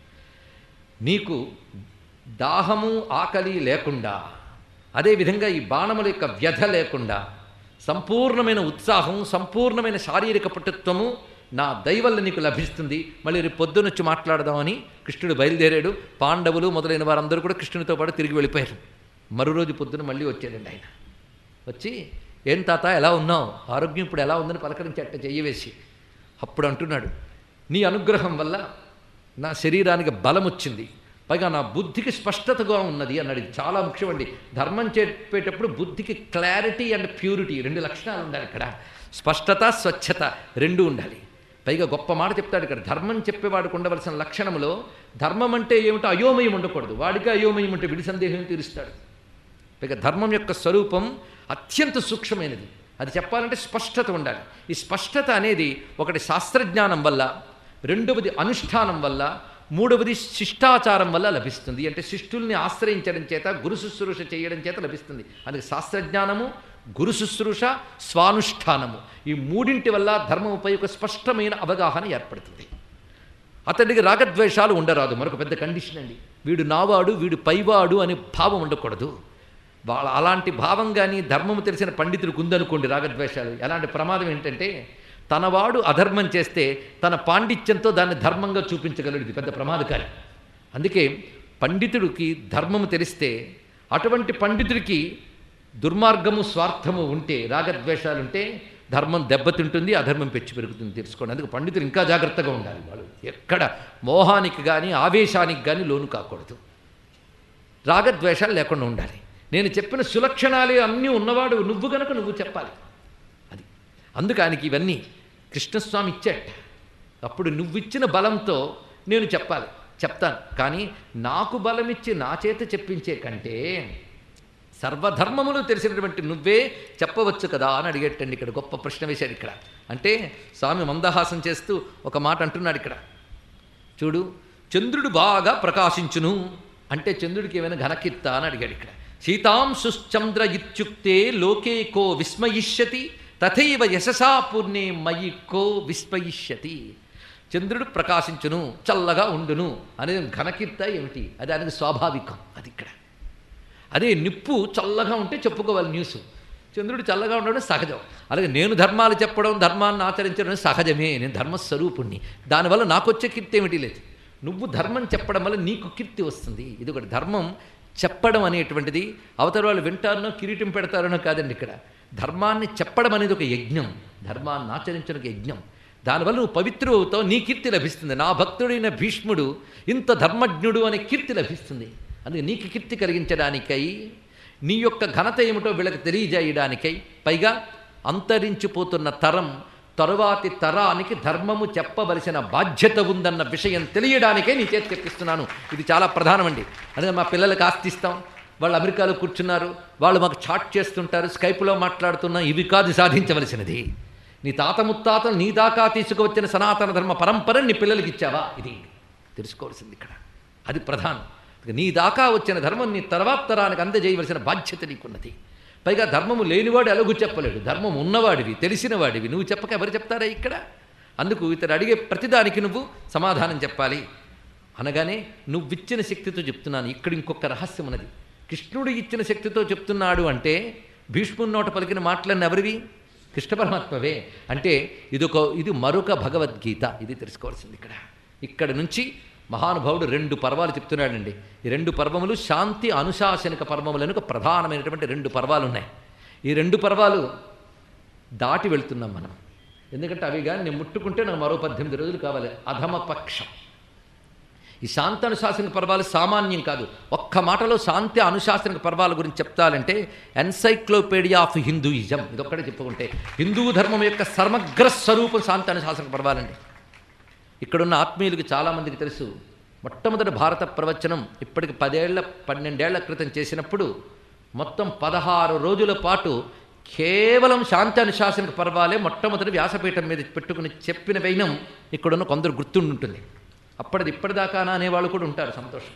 Speaker 1: నీకు దాహము ఆకలి లేకుండా అదేవిధంగా ఈ బాణముల యొక్క వ్యధ లేకుండా సంపూర్ణమైన ఉత్సాహం సంపూర్ణమైన శారీరక పటుత్వము నా దయవల్ల నీకు లభిస్తుంది మళ్ళీ రేపు పొద్దునొచ్చి మాట్లాడదామని కృష్ణుడు బయలుదేరాడు పాండవులు మొదలైన వారందరూ కూడా కృష్ణునితో పాటు తిరిగి వెళ్ళిపోయారు మరో రోజు పొద్దున మళ్ళీ వచ్చాడండి ఆయన వచ్చి ఏం తాత ఎలా ఉన్నావు ఆరోగ్యం ఇప్పుడు ఎలా ఉందని పలకరించేట చెయ్యవేసి అప్పుడు అంటున్నాడు నీ అనుగ్రహం వల్ల నా శరీరానికి బలం వచ్చింది పైగా నా బుద్ధికి స్పష్టతగా ఉన్నది అన్నాడు ఇది చాలా ముఖ్యమండి ధర్మం చెప్పేటప్పుడు బుద్ధికి క్లారిటీ అండ్ ప్యూరిటీ రెండు లక్షణాలు ఉండాలి ఇక్కడ స్పష్టత స్వచ్ఛత రెండు ఉండాలి పైగా గొప్ప మాట చెప్తాడు ఇక్కడ ధర్మం చెప్పేవాడికి ఉండవలసిన లక్షణంలో ధర్మం అంటే ఏమిటో అయోమయం ఉండకూడదు వాడికి అయోమయం ఉంటే విడి సందేహం తీరుస్తాడు పైగా ధర్మం యొక్క స్వరూపం అత్యంత సూక్ష్మమైనది అది చెప్పాలంటే స్పష్టత ఉండాలి ఈ స్పష్టత అనేది ఒకటి శాస్త్రజ్ఞానం వల్ల రెండవది అనుష్ఠానం వల్ల మూడవది శిష్టాచారం వల్ల లభిస్తుంది అంటే శిష్టుల్ని ఆశ్రయించడం చేత గురు శుశ్రూష చేయడం చేత లభిస్తుంది అందుకే శాస్త్రజ్ఞానము గురు శుశ్రూష స్వానుష్ఠానము ఈ మూడింటి వల్ల ధర్మముపై ఒక స్పష్టమైన అవగాహన ఏర్పడుతుంది అతడికి రాగద్వేషాలు ఉండరాదు మరొక పెద్ద కండిషన్ అండి వీడు నావాడు వీడు పైవాడు అనే భావం ఉండకూడదు వాళ్ళ అలాంటి భావం కానీ ధర్మము తెలిసిన పండితుడికి ఉందనుకోండి రాగద్వేషాలు ఎలాంటి ప్రమాదం ఏంటంటే తనవాడు అధర్మం చేస్తే తన పాండిత్యంతో దాన్ని ధర్మంగా చూపించగలడు ఇది పెద్ద ప్రమాదకారి అందుకే పండితుడికి ధర్మము తెలిస్తే అటువంటి పండితుడికి దుర్మార్గము స్వార్థము ఉంటే రాగద్వేషాలు ఉంటే ధర్మం దెబ్బతింటుంది అధర్మం పెంచి పెరుగుతుంది తెలుసుకోండి అందుకు పండితులు ఇంకా జాగ్రత్తగా ఉండాలి వాళ్ళు ఎక్కడ మోహానికి కానీ ఆవేశానికి కానీ లోను కాకూడదు రాగద్వేషాలు లేకుండా ఉండాలి నేను చెప్పిన సులక్షణాలే అన్నీ ఉన్నవాడు నువ్వు గనక నువ్వు చెప్పాలి అది అందుకు ఆయనకి ఇవన్నీ కృష్ణస్వామి ఇచ్చాట అప్పుడు నువ్విచ్చిన బలంతో నేను చెప్పాలి చెప్తాను కానీ నాకు బలమిచ్చి నా చేత చెప్పించే కంటే సర్వధర్మములు తెలిసినటువంటి నువ్వే చెప్పవచ్చు కదా అని అడిగేటండి ఇక్కడ గొప్ప ప్రశ్న వేశాడు ఇక్కడ అంటే స్వామి మందహాసం చేస్తూ ఒక మాట అంటున్నాడు ఇక్కడ చూడు చంద్రుడు బాగా ప్రకాశించును అంటే చంద్రుడికి ఏమైనా ఘనకీర్త అని అడిగాడు ఇక్కడ సీతాంశుశ్చంద్ర ఇత్యుక్తే లోకే కో విస్మయిష్యతి తథైవ యశసా పూర్ణే మయి కో విస్మయిష్యతి చంద్రుడు ప్రకాశించును చల్లగా ఉండును అనేది ఘనకీర్త ఏమిటి అది అనేది స్వాభావికం అది ఇక్కడ అదే నిప్పు చల్లగా ఉంటే చెప్పుకోవాలి న్యూస్ చంద్రుడు చల్లగా ఉండడం సహజం అలాగే నేను ధర్మాలు చెప్పడం ధర్మాన్ని ఆచరించడం సహజమే నేను ధర్మస్వరూపుణ్ణి దానివల్ల నాకు వచ్చే కీర్తి ఏమిటి లేదు నువ్వు ధర్మం చెప్పడం వల్ల నీకు కీర్తి వస్తుంది ఇది ఒకటి ధర్మం చెప్పడం అనేటువంటిది అవతల వాళ్ళు వింటారనో కిరీటం పెడతారనో కాదండి ఇక్కడ ధర్మాన్ని చెప్పడం అనేది ఒక యజ్ఞం ధర్మాన్ని ఆచరించడం ఒక యజ్ఞం దానివల్ల నువ్వు పవిత్రు అవుతావు నీ కీర్తి లభిస్తుంది నా భక్తుడైన భీష్ముడు ఇంత ధర్మజ్ఞుడు అనే కీర్తి లభిస్తుంది అందుకే నీకు కీర్తి కలిగించడానికై నీ యొక్క ఘనత ఏమిటో వీళ్ళకి తెలియజేయడానికై పైగా అంతరించిపోతున్న తరం తరువాతి తరానికి ధర్మము చెప్పవలసిన బాధ్యత ఉందన్న విషయం తెలియడానికే నీ చేతి తెప్పిస్తున్నాను ఇది చాలా ప్రధానమండి అదే మా పిల్లలకి ఆస్తిస్తాం వాళ్ళు అమెరికాలో కూర్చున్నారు వాళ్ళు మాకు చాట్ చేస్తుంటారు స్కైపులో మాట్లాడుతున్నా ఇవి కాదు సాధించవలసినది నీ తాత ముత్తాతలు నీ దాకా తీసుకువచ్చిన సనాతన ధర్మ పరంపరని నీ పిల్లలకి ఇచ్చావా ఇది తెలుసుకోవాల్సింది ఇక్కడ అది ప్రధానం నీ దాకా వచ్చిన ధర్మం నీ తర్వాత తరానికి అందజేయవలసిన బాధ్యత నీకున్నది పైగా ధర్మము లేనివాడు ఎలాగూ చెప్పలేడు ధర్మం ఉన్నవాడివి తెలిసినవాడివి నువ్వు చెప్పక ఎవరు చెప్తారా ఇక్కడ అందుకు ఇతడు అడిగే ప్రతిదానికి నువ్వు సమాధానం చెప్పాలి అనగానే నువ్విచ్చిన శక్తితో చెప్తున్నాను ఇక్కడ ఇంకొక రహస్యం ఉన్నది కృష్ణుడు ఇచ్చిన శక్తితో చెప్తున్నాడు అంటే భీష్ముని నోట పలికిన మాటలన్నీ ఎవరివి కృష్ణ పరమాత్మవే అంటే ఇదొక ఇది మరొక భగవద్గీత ఇది తెలుసుకోవాల్సింది ఇక్కడ ఇక్కడ నుంచి మహానుభావుడు రెండు పర్వాలు చెప్తున్నాడండి ఈ రెండు పర్వములు శాంతి అనుశాసనిక పర్వములను ఒక ప్రధానమైనటువంటి రెండు పర్వాలు ఉన్నాయి ఈ రెండు పర్వాలు దాటి వెళ్తున్నాం మనం ఎందుకంటే అవి కానీ నేను ముట్టుకుంటే నాకు మరో పద్దెనిమిది రోజులు కావాలి అధమ పక్షం ఈ శాంతి అనుశాసనిక పర్వాలు సామాన్యం కాదు ఒక్క మాటలో శాంతి అనుశాసనిక పర్వాల గురించి చెప్తాలంటే ఎన్సైక్లోపీడియా ఆఫ్ హిందూయిజం ఇదొక్కడే చెప్పుకుంటే హిందూ ధర్మం యొక్క సమగ్ర స్వరూపం శాంతి అనుశాసనిక పర్వాలండి ఇక్కడున్న ఆత్మీయులకి చాలామందికి తెలుసు మొట్టమొదటి భారత ప్రవచనం ఇప్పటికి పదేళ్ల పన్నెండేళ్ల క్రితం చేసినప్పుడు మొత్తం పదహారు రోజుల పాటు కేవలం శాంతి అనుశాసనిక పర్వాలే మొట్టమొదటి వ్యాసపీఠం మీద పెట్టుకుని చెప్పిన వైనం ఇక్కడున్న కొందరు గుర్తుండుంటుంది అప్పటిది ఇప్పటిదాకానా అనేవాళ్ళు కూడా ఉంటారు సంతోషం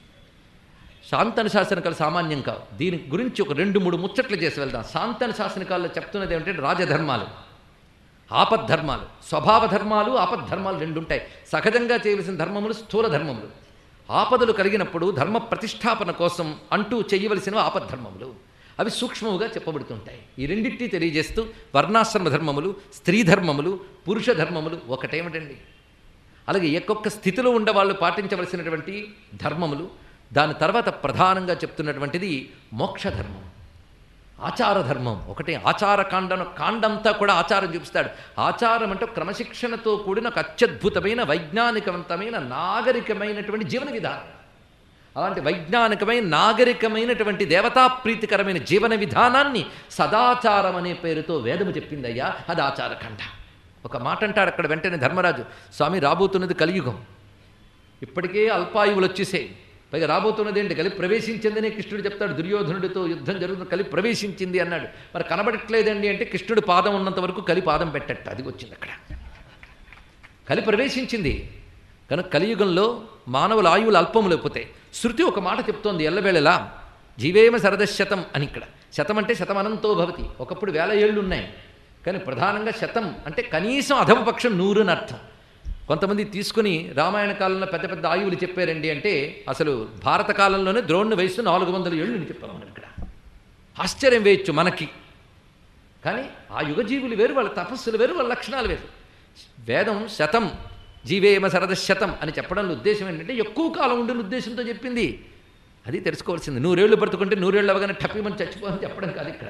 Speaker 1: శాంతన శాసనికాలు సామాన్యం కావు దీని గురించి ఒక రెండు మూడు ముచ్చట్లు చేసి వెళ్దాం శాంతన శాసనికాల్లో చెప్తున్నది ఏమిటంటే రాజధర్మాలు ఆపద్ధర్మాలు స్వభావ ధర్మాలు ఆపద్ధర్మాలు రెండు ఉంటాయి సహజంగా చేయవలసిన ధర్మములు స్థూల ధర్మములు ఆపదలు కలిగినప్పుడు ధర్మ ప్రతిష్టాపన కోసం అంటూ చేయవలసినవి ఆపద్ధర్మములు అవి సూక్ష్మముగా చెప్పబడుతుంటాయి ఈ రెండింటినీ తెలియజేస్తూ వర్ణాశ్రమ ధర్మములు స్త్రీ ధర్మములు పురుష ధర్మములు ఒకటేమిటండి అలాగే ఒక్కొక్క స్థితిలో ఉండే వాళ్ళు పాటించవలసినటువంటి ధర్మములు దాని తర్వాత ప్రధానంగా చెప్తున్నటువంటిది మోక్ష ధర్మం ఆచార ధర్మం ఒకటే ఆచార కాండను కాండంతా కూడా ఆచారం చూపిస్తాడు ఆచారం అంటే క్రమశిక్షణతో కూడిన ఒక అత్యద్భుతమైన వైజ్ఞానికవంతమైన నాగరికమైనటువంటి జీవన విధానం అలాంటి వైజ్ఞానికమైన నాగరికమైనటువంటి దేవతాప్రీతికరమైన జీవన విధానాన్ని సదాచారం అనే పేరుతో వేదము చెప్పిందయ్యా అది ఆచారఖండ ఒక మాట అంటాడు అక్కడ వెంటనే ధర్మరాజు స్వామి రాబోతున్నది కలియుగం ఇప్పటికే అల్పాయువులు వచ్చేసాయి పైగా రాబోతున్నది ఏంటి కలిపి ప్రవేశించిందనే కృష్ణుడు చెప్తాడు దుర్యోధనుడితో యుద్ధం జరుగుతున్న కలిపి ప్రవేశించింది అన్నాడు మరి కనబడట్లేదండి అంటే కృష్ణుడు పాదం ఉన్నంత వరకు కలి పాదం పెట్టట్ట అది వచ్చింది అక్కడ కలి ప్రవేశించింది కనుక కలియుగంలో మానవుల ఆయువులు అల్పములైపోతాయి శృతి ఒక మాట చెప్తోంది ఎల్లవేళలా జీవేమ శరదశతం అని ఇక్కడ శతం అంటే శతం అనంతో భవతి ఒకప్పుడు వేల ఏళ్ళు ఉన్నాయి కానీ ప్రధానంగా శతం అంటే కనీసం అధమపక్షం నూరు అని అర్థం కొంతమంది తీసుకుని రామాయణ కాలంలో పెద్ద పెద్ద ఆయువులు చెప్పారండి అంటే అసలు భారత కాలంలోనే ద్రోణుని వయసు నాలుగు వందల ఏళ్ళు అని చెప్పాం మనం ఇక్కడ ఆశ్చర్యం వేయచ్చు మనకి కానీ ఆ యుగజీవులు వేరు వాళ్ళ తపస్సులు వేరు వాళ్ళ లక్షణాలు వేరు వేదం శతం జీవేమ శరదశతం అని చెప్పడంలో ఉద్దేశం ఏంటంటే ఎక్కువ కాలం ఉండిన ఉద్దేశంతో చెప్పింది అది తెలుసుకోవాల్సింది నూరేళ్లు బ్రతుకుంటే నూరేళ్ళు అవగానే టప్పిమని చచ్చిపోని చెప్పడం కాదు ఇక్కడ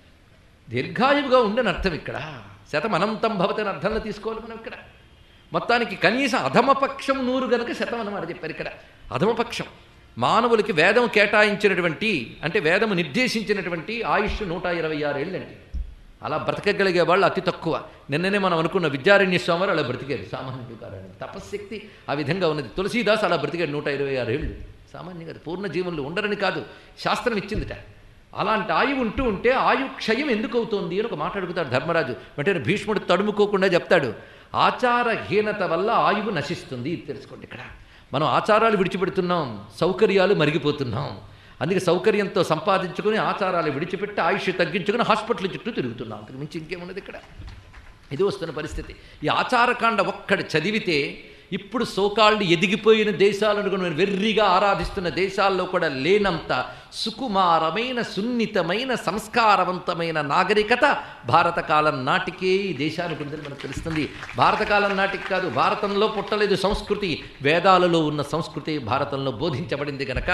Speaker 1: దీర్ఘాయువుగా ఉండని అర్థం ఇక్కడ శతం అనంతం భవతని అర్థంలో తీసుకోవాలి మనం ఇక్కడ మొత్తానికి కనీసం అధమపక్షం నూరు గనక శతం అన్నమాట చెప్పారు ఇక్కడ అధమపక్షం మానవులకి వేదం కేటాయించినటువంటి అంటే వేదము నిర్దేశించినటువంటి ఆయుష్ నూట ఇరవై ఆరేళ్ళండి అలా బ్రతకగలిగే వాళ్ళు అతి తక్కువ నిన్ననే మనం అనుకున్న విద్యారణ్య స్వామి అలా బ్రతికారు సామాన్యుడు కాదు తపశ్శక్తి ఆ విధంగా ఉన్నది తులసీదాస్ అలా బ్రతికాడు నూట ఇరవై ఆరు ఏళ్ళు సామాన్యంగా అది పూర్ణ జీవనంలో ఉండరని కాదు శాస్త్రం ఇచ్చిందిట అలాంటి ఆయువు ఉంటూ ఉంటే ఆయు క్షయం ఎందుకు అవుతోంది అని ఒక మాట అడుగుతాడు ధర్మరాజు వెంటనే భీష్ముడు తడుముకోకుండా చెప్తాడు ఆచారహీనత వల్ల ఆయువు నశిస్తుంది ఇది తెలుసుకోండి ఇక్కడ మనం ఆచారాలు విడిచిపెడుతున్నాం సౌకర్యాలు మరిగిపోతున్నాం అందుకే సౌకర్యంతో సంపాదించుకొని ఆచారాలు విడిచిపెట్టి ఆయుష్ తగ్గించుకొని హాస్పిటల్ చుట్టూ తిరుగుతున్నాం అంతకు మించి ఇంకేమున్నది ఇక్కడ ఇది వస్తున్న పరిస్థితి ఈ ఆచారకాండ ఒక్కడి చదివితే ఇప్పుడు సోకాళ్ళు ఎదిగిపోయిన దేశాలను కూడా వెర్రిగా ఆరాధిస్తున్న దేశాల్లో కూడా లేనంత సుకుమారమైన సున్నితమైన సంస్కారవంతమైన నాగరికత భారత కాలం నాటికే ఈ దేశానికి ఉందని మనకు తెలుస్తుంది భారత కాలం నాటికి కాదు భారతంలో పుట్టలేదు సంస్కృతి వేదాలలో ఉన్న సంస్కృతి భారతంలో బోధించబడింది గనక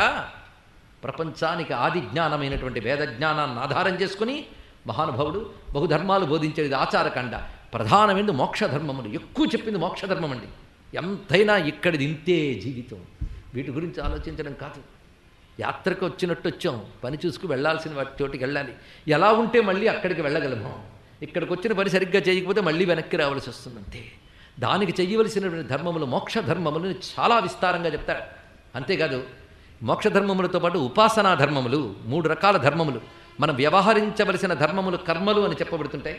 Speaker 1: ప్రపంచానికి ఆది జ్ఞానమైనటువంటి వేద జ్ఞానాన్ని ఆధారం చేసుకుని మహానుభావుడు బహుధర్మాలు బోధించేది ఆచారకాండ ప్రధానమైనది మోక్షధర్మములు ఎక్కువ చెప్పింది మోక్షధర్మం అండి ఎంతైనా ఇక్కడిది ఇంతే జీవితం వీటి గురించి ఆలోచించడం కాదు యాత్రకు వచ్చినట్టు వచ్చాం పని చూసుకు వెళ్ళాల్సిన వాటి చోటికి వెళ్ళాలి ఎలా ఉంటే మళ్ళీ అక్కడికి వెళ్ళగలము ఇక్కడికి వచ్చిన పని సరిగ్గా చేయకపోతే మళ్ళీ వెనక్కి రావాల్సి వస్తుందంతే దానికి చేయవలసినటువంటి ధర్మములు మోక్ష ధర్మములను చాలా విస్తారంగా చెప్తారు అంతేకాదు మోక్ష ధర్మములతో పాటు ఉపాసనా ధర్మములు మూడు రకాల ధర్మములు మనం వ్యవహరించవలసిన ధర్మములు కర్మలు అని చెప్పబడుతుంటాయి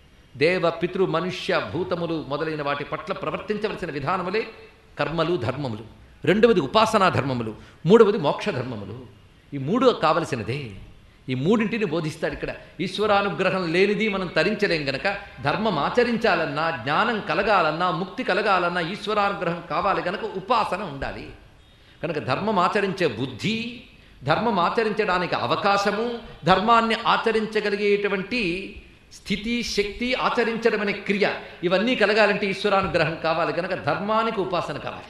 Speaker 1: దేవ పితృ మనుష్య భూతములు మొదలైన వాటి పట్ల ప్రవర్తించవలసిన విధానములే కర్మలు ధర్మములు రెండవది ఉపాసనా ధర్మములు మూడవది మోక్ష ధర్మములు ఈ మూడు కావలసినదే ఈ మూడింటిని బోధిస్తాడు ఇక్కడ ఈశ్వరానుగ్రహం లేనిది మనం తరించలేం గనక ధర్మం ఆచరించాలన్నా జ్ఞానం కలగాలన్నా ముక్తి కలగాలన్నా ఈశ్వరానుగ్రహం కావాలి గనక ఉపాసన ఉండాలి కనుక ధర్మం ఆచరించే బుద్ధి ధర్మం ఆచరించడానికి అవకాశము ధర్మాన్ని ఆచరించగలిగేటువంటి స్థితి శక్తి ఆచరించడం అనే క్రియ ఇవన్నీ కలగాలంటే ఈశ్వరానుగ్రహం కావాలి కనుక ధర్మానికి ఉపాసన కావాలి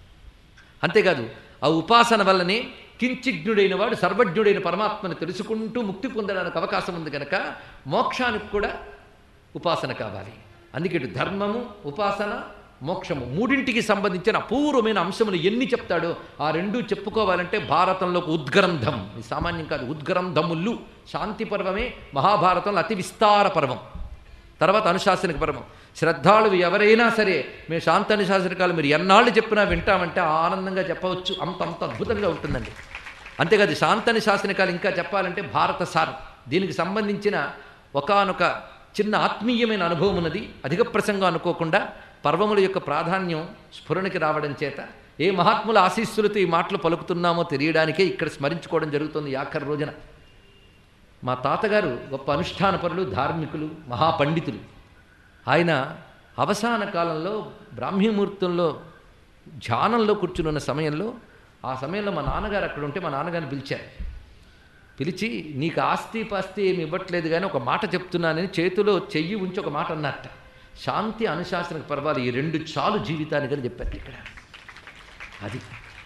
Speaker 1: అంతేకాదు ఆ ఉపాసన వల్లనే కించిజ్ఞుడైన వాడు సర్వజ్ఞుడైన పరమాత్మను తెలుసుకుంటూ ముక్తి పొందడానికి అవకాశం ఉంది కనుక మోక్షానికి కూడా ఉపాసన కావాలి అందుకే ఇటు ధర్మము ఉపాసన మోక్షము మూడింటికి సంబంధించిన అపూర్వమైన అంశములు ఎన్ని చెప్తాడో ఆ రెండు చెప్పుకోవాలంటే భారతంలో ఒక ఉద్గ్రంథం ఇది సామాన్యం కాదు ఉద్గ్రంథములు శాంతి పర్వమే మహాభారతంలో అతి విస్తార పర్వం తర్వాత అనుశాసనిక పర్వం శ్రద్ధాళువు ఎవరైనా సరే మేము శాంత అనుశాసనికాలు మీరు ఎన్నాళ్ళు చెప్పినా వింటామంటే ఆనందంగా చెప్పవచ్చు అంత అంత అద్భుతంగా ఉంటుందండి అంతేకాదు శాంత అనుశాసనికాలు ఇంకా చెప్పాలంటే భారత సారం దీనికి సంబంధించిన ఒకానొక చిన్న ఆత్మీయమైన అనుభవం ఉన్నది అధిక ప్రసంగం అనుకోకుండా పర్వముల యొక్క ప్రాధాన్యం స్ఫురణకి రావడం చేత ఏ మహాత్ముల ఆశీస్సులతో ఈ మాటలు పలుకుతున్నామో తెలియడానికే ఇక్కడ స్మరించుకోవడం జరుగుతుంది ఈ ఆఖరి రోజున మా తాతగారు గొప్ప అనుష్ఠానపరులు ధార్మికులు మహాపండితులు ఆయన అవసాన కాలంలో బ్రాహ్మీముహూర్తంలో ధ్యానంలో కూర్చున్న సమయంలో ఆ సమయంలో మా నాన్నగారు అక్కడ ఉంటే మా నాన్నగారిని పిలిచారు పిలిచి నీకు ఆస్తి పాస్తి ఏమి ఇవ్వట్లేదు కానీ ఒక మాట చెప్తున్నానని చేతిలో చెయ్యి ఉంచి ఒక మాట అన్నట్ట శాంతి అనుశాసనకు పర్వాలి ఈ రెండు చాలు జీవితానికి అని చెప్పారు ఇక్కడ అది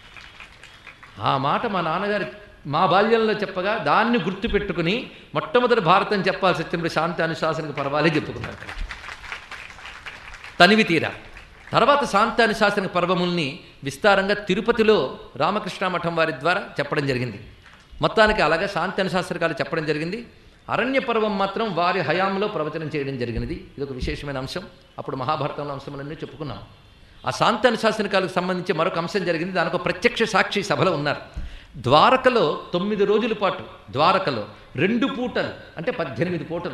Speaker 1: ఆ మాట మా నాన్నగారు మా బాల్యంలో చెప్పగా దాన్ని గుర్తుపెట్టుకుని మొట్టమొదటి భారతం చెప్పాల్సి వచ్చినప్పుడు శాంతి అనుశాసనకు పర్వాలే చెప్పుకున్నారు ఇక్కడ తనివి తీరా తర్వాత శాంతాని శాసన పర్వముల్ని విస్తారంగా తిరుపతిలో రామకృష్ణ మఠం వారి ద్వారా చెప్పడం జరిగింది మొత్తానికి అలాగా శాంతి అనుశాస్త్రకాలు చెప్పడం జరిగింది అరణ్య పర్వం మాత్రం వారి హయాంలో ప్రవచనం చేయడం జరిగినది ఇది ఒక విశేషమైన అంశం అప్పుడు మహాభారతంలో అంశములన్నీ చెప్పుకున్నాం ఆ శాంతి అనుశాసనకాలకు సంబంధించి మరొక అంశం జరిగింది దానికి ఒక ప్రత్యక్ష సాక్షి సభలో ఉన్నారు ద్వారకలో తొమ్మిది రోజుల పాటు ద్వారకలో రెండు పూటలు అంటే పద్దెనిమిది పూటలు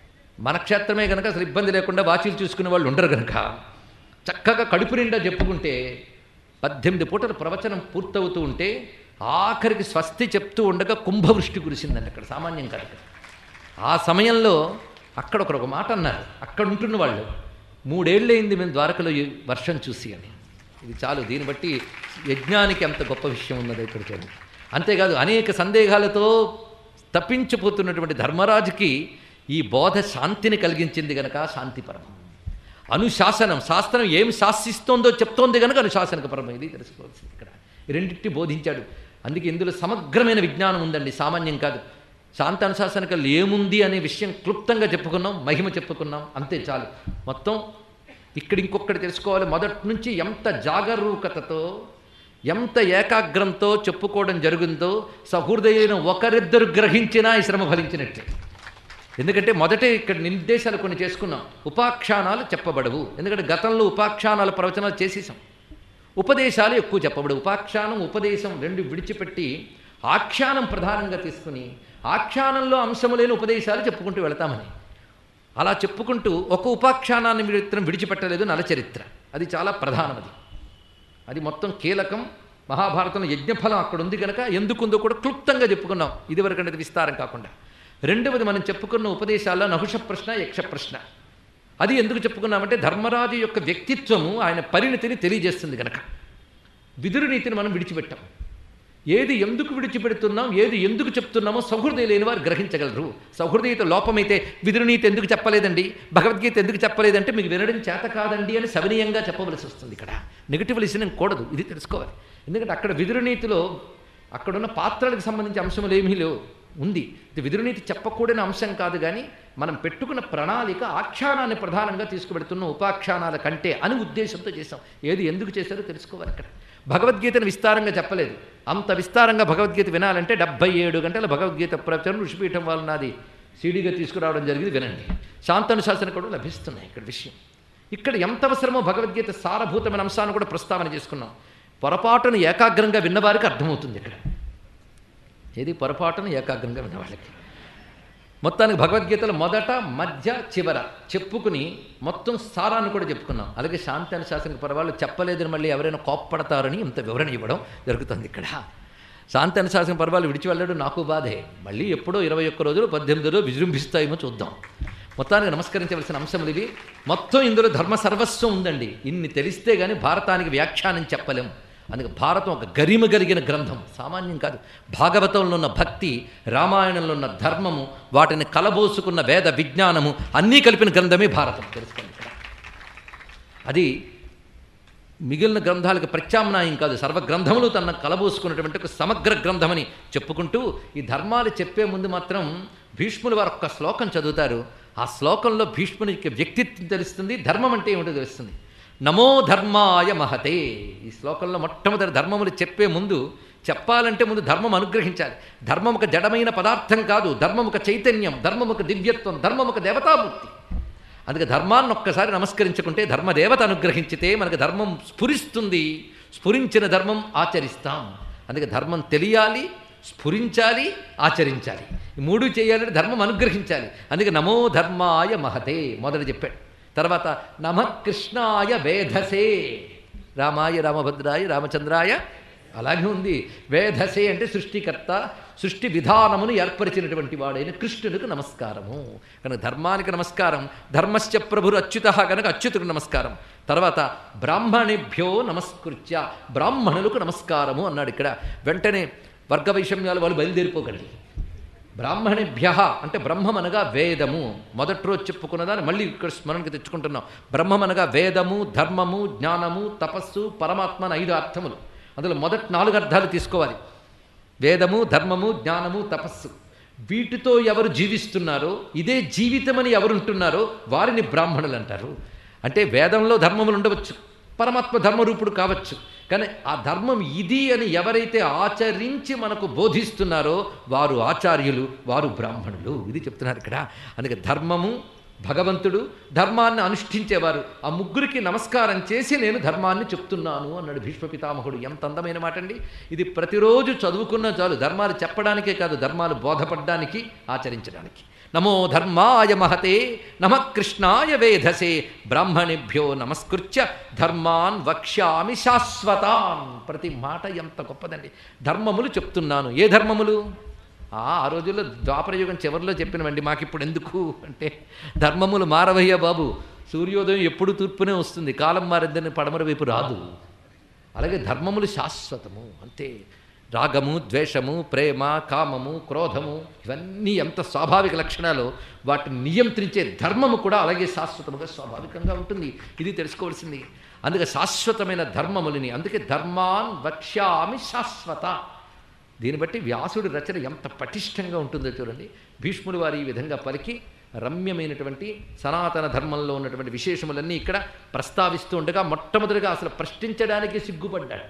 Speaker 1: మన క్షేత్రమే కనుక అసలు ఇబ్బంది లేకుండా వాచీలు చూసుకునే వాళ్ళు ఉండరు కనుక చక్కగా కడుపు నిండా చెప్పుకుంటే పద్దెనిమిది పూటల ప్రవచనం పూర్తవుతూ ఉంటే ఆఖరికి స్వస్తి చెప్తూ ఉండగా కుంభవృష్టి కురిసిందండి అక్కడ సామాన్యం కాదు అక్కడ. ఆ సమయంలో అక్కడ ఒకరు ఒక మాట అన్నారు అక్కడ ఉంటున్న వాళ్ళు మూడేళ్ళయింది మేము ద్వారకలో ఈ వర్షం చూసి అని ఇది చాలు దీన్ని బట్టి యజ్ఞానికి ఎంత గొప్ప విషయం ఉన్నదో ఇక్కడ చూడండి అంతేకాదు అనేక సందేహాలతో తప్పించిపోతున్నటువంటి ధర్మరాజుకి ఈ బోధ శాంతిని కలిగించింది గనక శాంతిపరం అనుశాసనం శాస్త్రం ఏం శాసిస్తోందో చెప్తోంది కనుక అనుశాసనక పరమ ఇది తెలుసుకోవాల్సింది ఇక్కడ ఈ రెండింటి బోధించాడు అందుకే ఇందులో సమగ్రమైన విజ్ఞానం ఉందండి సామాన్యం కాదు శాంత అనుశాసనకలు ఏముంది అనే విషయం క్లుప్తంగా చెప్పుకున్నాం మహిమ చెప్పుకున్నాం అంతే చాలు మొత్తం ఇక్కడ ఇంకొకటి తెలుసుకోవాలి మొదటి నుంచి ఎంత జాగరూకతతో ఎంత ఏకాగ్రంతో చెప్పుకోవడం జరుగుందో సహృదయులను ఒకరిద్దరు గ్రహించినా ఈ శ్రమ ఫలించినట్టే ఎందుకంటే మొదటే ఇక్కడ నిర్దేశాలు కొన్ని చేసుకున్నాం ఉపాఖ్యానాలు చెప్పబడవు ఎందుకంటే గతంలో ఉపాఖ్యానాల ప్రవచనాలు చేసేసాం ఉపదేశాలు ఎక్కువ చెప్పబడవు ఉపాఖ్యానం ఉపదేశం రెండు విడిచిపెట్టి ఆఖ్యానం ప్రధానంగా తీసుకుని ఆఖ్యానంలో అంశము లేని ఉపదేశాలు చెప్పుకుంటూ వెళతామని అలా చెప్పుకుంటూ ఒక ఉపాఖ్యానాన్ని మాత్రం విడిచిపెట్టలేదు నలచరిత్ర అది చాలా ప్రధానమది అది మొత్తం కీలకం మహాభారతంలో యజ్ఞఫలం అక్కడ ఉంది కనుక ఎందుకుందో కూడా క్లుప్తంగా చెప్పుకున్నాం ఇదివరకు అనేది విస్తారం కాకుండా రెండవది మనం చెప్పుకున్న ఉపదేశాల్లో నహుష ప్రశ్న యక్ష ప్రశ్న అది ఎందుకు చెప్పుకున్నామంటే ధర్మరాజు యొక్క వ్యక్తిత్వము ఆయన పరిణితిని తెలియజేస్తుంది కనుక విదురు నీతిని మనం విడిచిపెట్టాం ఏది ఎందుకు విడిచిపెడుతున్నాం ఏది ఎందుకు చెప్తున్నామో సౌహృదయ లేని వారు గ్రహించగలరు సౌహృదయత లోపమైతే విదురునీతి ఎందుకు చెప్పలేదండి భగవద్గీత ఎందుకు చెప్పలేదంటే మీకు వినడం చేత కాదండి అని సవినయంగా చెప్పవలసి వస్తుంది ఇక్కడ నెగిటివ్ లిసనింగ్ కూడదు ఇది తెలుసుకోవాలి ఎందుకంటే అక్కడ విదురునీతిలో అక్కడున్న పాత్రలకు సంబంధించి అంశములు ఏమీ లేవు ఉంది ఇది విదురునీతి చెప్పకూడని అంశం కాదు కానీ మనం పెట్టుకున్న ప్రణాళిక ఆఖ్యానాన్ని ప్రధానంగా తీసుకుపెడుతున్న ఉపాఖ్యానాల కంటే అని ఉద్దేశంతో చేశాం ఏది ఎందుకు చేశారో తెలుసుకోవాలి ఇక్కడ భగవద్గీతను విస్తారంగా చెప్పలేదు అంత విస్తారంగా భగవద్గీత వినాలంటే డెబ్బై ఏడు గంటల భగవద్గీత ప్రవచనం ఋషిపీఠం వాళ్ళ నాది సీడీగా తీసుకురావడం జరిగింది వినండి శాంతనుశాసన కూడా లభిస్తున్నాయి ఇక్కడ విషయం ఇక్కడ ఎంత అవసరమో భగవద్గీత సారభూతమైన అంశాన్ని కూడా ప్రస్తావన చేసుకున్నాం పొరపాటును ఏకాగ్రంగా విన్నవారికి అర్థమవుతుంది ఇక్కడ ఏది పొరపాటును ఏకాగ్రంగా విన్నవాళ్ళకి మొత్తానికి భగవద్గీతలో మొదట మధ్య చివర చెప్పుకుని మొత్తం సారాన్ని కూడా చెప్పుకున్నాం అలాగే శాంతి అనుశాసనకు పర్వాళ్ళు చెప్పలేదని మళ్ళీ ఎవరైనా కోప్పడతారని ఇంత వివరణ ఇవ్వడం జరుగుతుంది ఇక్కడ శాంతి అనుశాసన పర్వాలు విడిచి వెళ్ళడు నాకు బాధే మళ్ళీ ఎప్పుడో ఇరవై ఒక్క రోజులు పద్దెనిమిది రోజులు విజృంభిస్తాయేమో చూద్దాం మొత్తానికి నమస్కరించవలసిన అంశములు ఇవి మొత్తం ఇందులో ధర్మ సర్వస్వం ఉందండి ఇన్ని తెలిస్తే కానీ భారతానికి వ్యాఖ్యానం చెప్పలేం అందుకే భారతం ఒక గరిమ కలిగిన గ్రంథం సామాన్యం కాదు భాగవతంలో ఉన్న భక్తి రామాయణంలో ఉన్న ధర్మము వాటిని కలబోసుకున్న వేద విజ్ఞానము అన్నీ కలిపిన గ్రంథమే భారతం తెలుసుకోండి ఇక్కడ అది మిగిలిన గ్రంథాలకు ప్రత్యామ్నాయం కాదు సర్వ గ్రంథములు తన కలబోసుకున్నటువంటి ఒక సమగ్ర గ్రంథమని చెప్పుకుంటూ ఈ ధర్మాలు చెప్పే ముందు మాత్రం భీష్ములు వారు ఒక్క శ్లోకం చదువుతారు ఆ శ్లోకంలో భీష్ముని యొక్క వ్యక్తిత్వం తెలుస్తుంది ధర్మం అంటే ఏమిటో తెలుస్తుంది నమో ధర్మాయ మహతే ఈ శ్లోకంలో మొట్టమొదటి ధర్మములు చెప్పే ముందు చెప్పాలంటే ముందు ధర్మం అనుగ్రహించాలి ధర్మం ఒక జడమైన పదార్థం కాదు ధర్మం ఒక చైతన్యం ధర్మం ఒక దివ్యత్వం ధర్మం ఒక దేవతామూర్తి అందుకే ధర్మాన్ని ఒక్కసారి నమస్కరించుకుంటే ధర్మదేవత అనుగ్రహించితే మనకు ధర్మం స్ఫురిస్తుంది స్ఫురించిన ధర్మం ఆచరిస్తాం అందుకే ధర్మం తెలియాలి స్ఫురించాలి ఆచరించాలి ఈ మూడు చేయాలంటే ధర్మం అనుగ్రహించాలి అందుకే నమో ధర్మాయ మహతే మొదట చెప్పాడు తర్వాత నమ కృష్ణాయ వేధసే రామాయ రామభద్రాయ రామచంద్రాయ అలాగే ఉంది వేధసే అంటే సృష్టికర్త సృష్టి విధానమును ఏర్పరిచినటువంటి వాడైన కృష్ణుడికి నమస్కారము కనుక ధర్మానికి నమస్కారం ధర్మశ్చ ప్రభురు అచ్యుత కనుక అచ్యుతుడికి నమస్కారం తర్వాత బ్రాహ్మణిభ్యో నమస్కృత్య బ్రాహ్మణులకు నమస్కారము అన్నాడు ఇక్కడ వెంటనే వర్గ వైషమ్యాలు వాళ్ళు బయలుదేరిపోగలిగి బ్రాహ్మణిభ్య అంటే బ్రహ్మమనగా వేదము మొదటి రోజు చెప్పుకున్నదాన్ని మళ్ళీ ఇక్కడ స్మరణకి తెచ్చుకుంటున్నాం బ్రహ్మమనగా వేదము ధర్మము జ్ఞానము తపస్సు పరమాత్మ అని ఐదు అర్థములు అందులో మొదటి నాలుగు అర్థాలు తీసుకోవాలి వేదము ధర్మము జ్ఞానము తపస్సు వీటితో ఎవరు జీవిస్తున్నారో ఇదే జీవితమని ఎవరు ఉంటున్నారో వారిని బ్రాహ్మణులు అంటారు అంటే వేదంలో ధర్మములు ఉండవచ్చు పరమాత్మ ధర్మరూపుడు కావచ్చు కానీ ఆ ధర్మం ఇది అని ఎవరైతే ఆచరించి మనకు బోధిస్తున్నారో వారు ఆచార్యులు వారు బ్రాహ్మణులు ఇది చెప్తున్నారు ఇక్కడ అందుకే ధర్మము భగవంతుడు ధర్మాన్ని అనుష్ఠించేవారు ఆ ముగ్గురికి నమస్కారం చేసి నేను ధర్మాన్ని చెప్తున్నాను అన్నాడు భీష్మ పితామహుడు ఎంత అందమైన మాట అండి ఇది ప్రతిరోజు చదువుకున్న చాలు ధర్మాలు చెప్పడానికే కాదు ధర్మాలు బోధపడడానికి ఆచరించడానికి నమో ధర్మాయ మహతే నమ కృష్ణాయ వేధసే బ్రాహ్మణిభ్యో నమస్కృత్య ధర్మాన్ వక్ష్యామి శాశ్వతాన్ ప్రతి మాట ఎంత గొప్పదండి ధర్మములు చెప్తున్నాను ఏ ధర్మములు ఆ ఆ రోజుల్లో ద్వాపరయుగం చివరిలో చెప్పినవండి మాకిప్పుడు ఎందుకు అంటే ధర్మములు మారవయ్య బాబు సూర్యోదయం ఎప్పుడు తూర్పునే వస్తుంది కాలం మారిందని పడమర వైపు రాదు అలాగే ధర్మములు శాశ్వతము అంతే రాగము ద్వేషము ప్రేమ కామము క్రోధము ఇవన్నీ ఎంత స్వాభావిక లక్షణాలు వాటిని నియంత్రించే ధర్మము కూడా అలాగే శాశ్వతముగా స్వాభావికంగా ఉంటుంది ఇది తెలుసుకోవాల్సింది అందుకే శాశ్వతమైన ధర్మములని అందుకే ధర్మాన్ వక్ష్యామి శాశ్వత దీన్ని బట్టి వ్యాసుడి రచన ఎంత పటిష్టంగా ఉంటుందో చూడండి భీష్ముడు వారు ఈ విధంగా పలికి రమ్యమైనటువంటి సనాతన ధర్మంలో ఉన్నటువంటి విశేషములన్నీ ఇక్కడ ప్రస్తావిస్తూ ఉండగా మొట్టమొదటిగా అసలు ప్రశ్నించడానికి సిగ్గుపడ్డట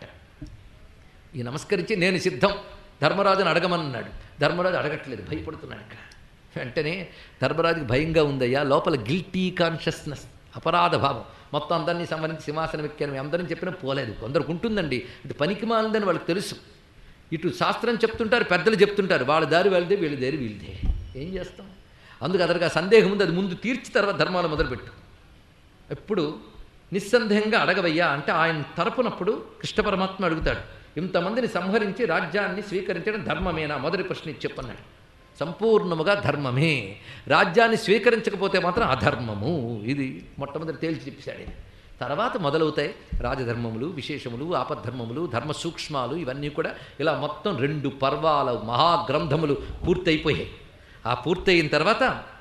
Speaker 1: ఈ నమస్కరించి నేను సిద్ధం ధర్మరాజుని అడగమన్నాడు ధర్మరాజు అడగట్లేదు భయపడుతున్నాడు ఇక్కడ వెంటనే ధర్మరాజుకి భయంగా ఉందయ్యా లోపల గిల్టీ కాన్షియస్నెస్ అపరాధ భావం మొత్తం అందరినీ సంబంధించి సింహాసనం ఎక్కాను మేము అందరం చెప్పినా పోలేదు కొందరికి ఉంటుందండి ఇది పనికి మాలిందని వాళ్ళకి తెలుసు ఇటు శాస్త్రం చెప్తుంటారు పెద్దలు చెప్తుంటారు వాళ్ళ దారి వెళ్తే వీళ్ళ దారి వీళ్ళదే ఏం చేస్తాం అందుకు అదనగా సందేహం ఉంది అది ముందు తీర్చి తర్వాత ధర్మాలు మొదలుపెట్టు ఎప్పుడు నిస్సందేహంగా అడగవయ్యా అంటే ఆయన తరపునప్పుడు కృష్ణ పరమాత్మ అడుగుతాడు ఇంతమందిని సంహరించి రాజ్యాన్ని స్వీకరించడం ధర్మమేనా మొదటి ప్రశ్న ఇచ్చి చెప్పన్నాడు సంపూర్ణముగా ధర్మమే రాజ్యాన్ని స్వీకరించకపోతే మాత్రం అధర్మము ఇది మొట్టమొదటి తేల్చి చెప్పాడు ఆయన తర్వాత మొదలవుతాయి రాజధర్మములు విశేషములు ఆపద్ధర్మములు ధర్మ సూక్ష్మాలు ఇవన్నీ కూడా ఇలా మొత్తం రెండు పర్వాల మహాగ్రంథములు పూర్తయిపోయాయి ఆ పూర్తయిన తర్వాత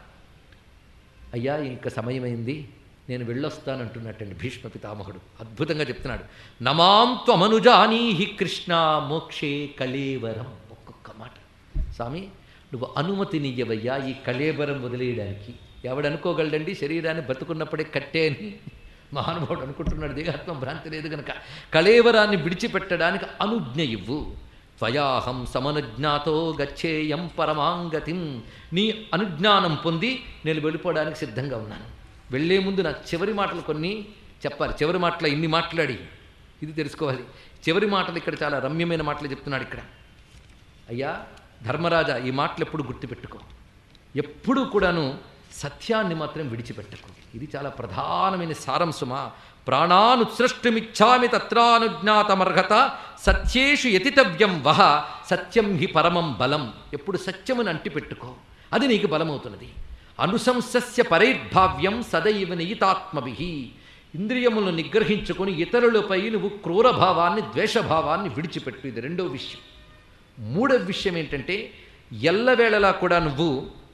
Speaker 1: అయ్యా ఇంక సమయమైంది నేను వెళ్ళొస్తానంటున్నట్టండి భీష్మ పితామహుడు అద్భుతంగా చెప్తున్నాడు నమాం త్వమనుజానీహి కృష్ణ మోక్షే కళేవరం ఒక్కొక్క మాట స్వామి నువ్వు అనుమతినియ్యవయ్యా ఈ కళేబరం వదిలేయడానికి ఎవడనుకోగలడండి శరీరాన్ని బతుకున్నప్పుడే కట్టే అని మహానుభావుడు అనుకుంటున్నాడు దిగాత్మ భ్రాంతి లేదు కనుక కళేవరాన్ని విడిచిపెట్టడానికి అనుజ్ఞ ఇవ్వు త్వయాహం సమనుజ్ఞాతో గచ్చేయం పరమాంగతిం నీ అనుజ్ఞానం పొంది నేను వెళ్ళిపోవడానికి సిద్ధంగా ఉన్నాను వెళ్లే ముందు నా చివరి మాటలు కొన్ని చెప్పాలి చివరి మాటలు ఇన్ని మాట్లాడి ఇది తెలుసుకోవాలి చివరి మాటలు ఇక్కడ చాలా రమ్యమైన మాటలు చెప్తున్నాడు ఇక్కడ అయ్యా ధర్మరాజా ఈ మాటలు ఎప్పుడు గుర్తుపెట్టుకో ఎప్పుడూ కూడాను సత్యాన్ని మాత్రం విడిచిపెట్టకు ఇది చాలా ప్రధానమైన సారంశమా ప్రాణానుసృష్టిమిచ్చామి తత్రానుజ్ఞాతమర్హత సత్యేషు యతితవ్యం వహ సత్యం హి పరమం బలం ఎప్పుడు సత్యమును అంటిపెట్టుకో అది నీకు బలమవుతున్నది అనుశంసస్య పరైర్భావ్యం సదైవ నియితాత్మభి ఇంద్రియములను నిగ్రహించుకొని ఇతరులపై నువ్వు క్రూరభావాన్ని ద్వేషభావాన్ని విడిచిపెట్టు ఇది రెండో విషయం మూడవ విషయం ఏంటంటే ఎల్లవేళలా కూడా నువ్వు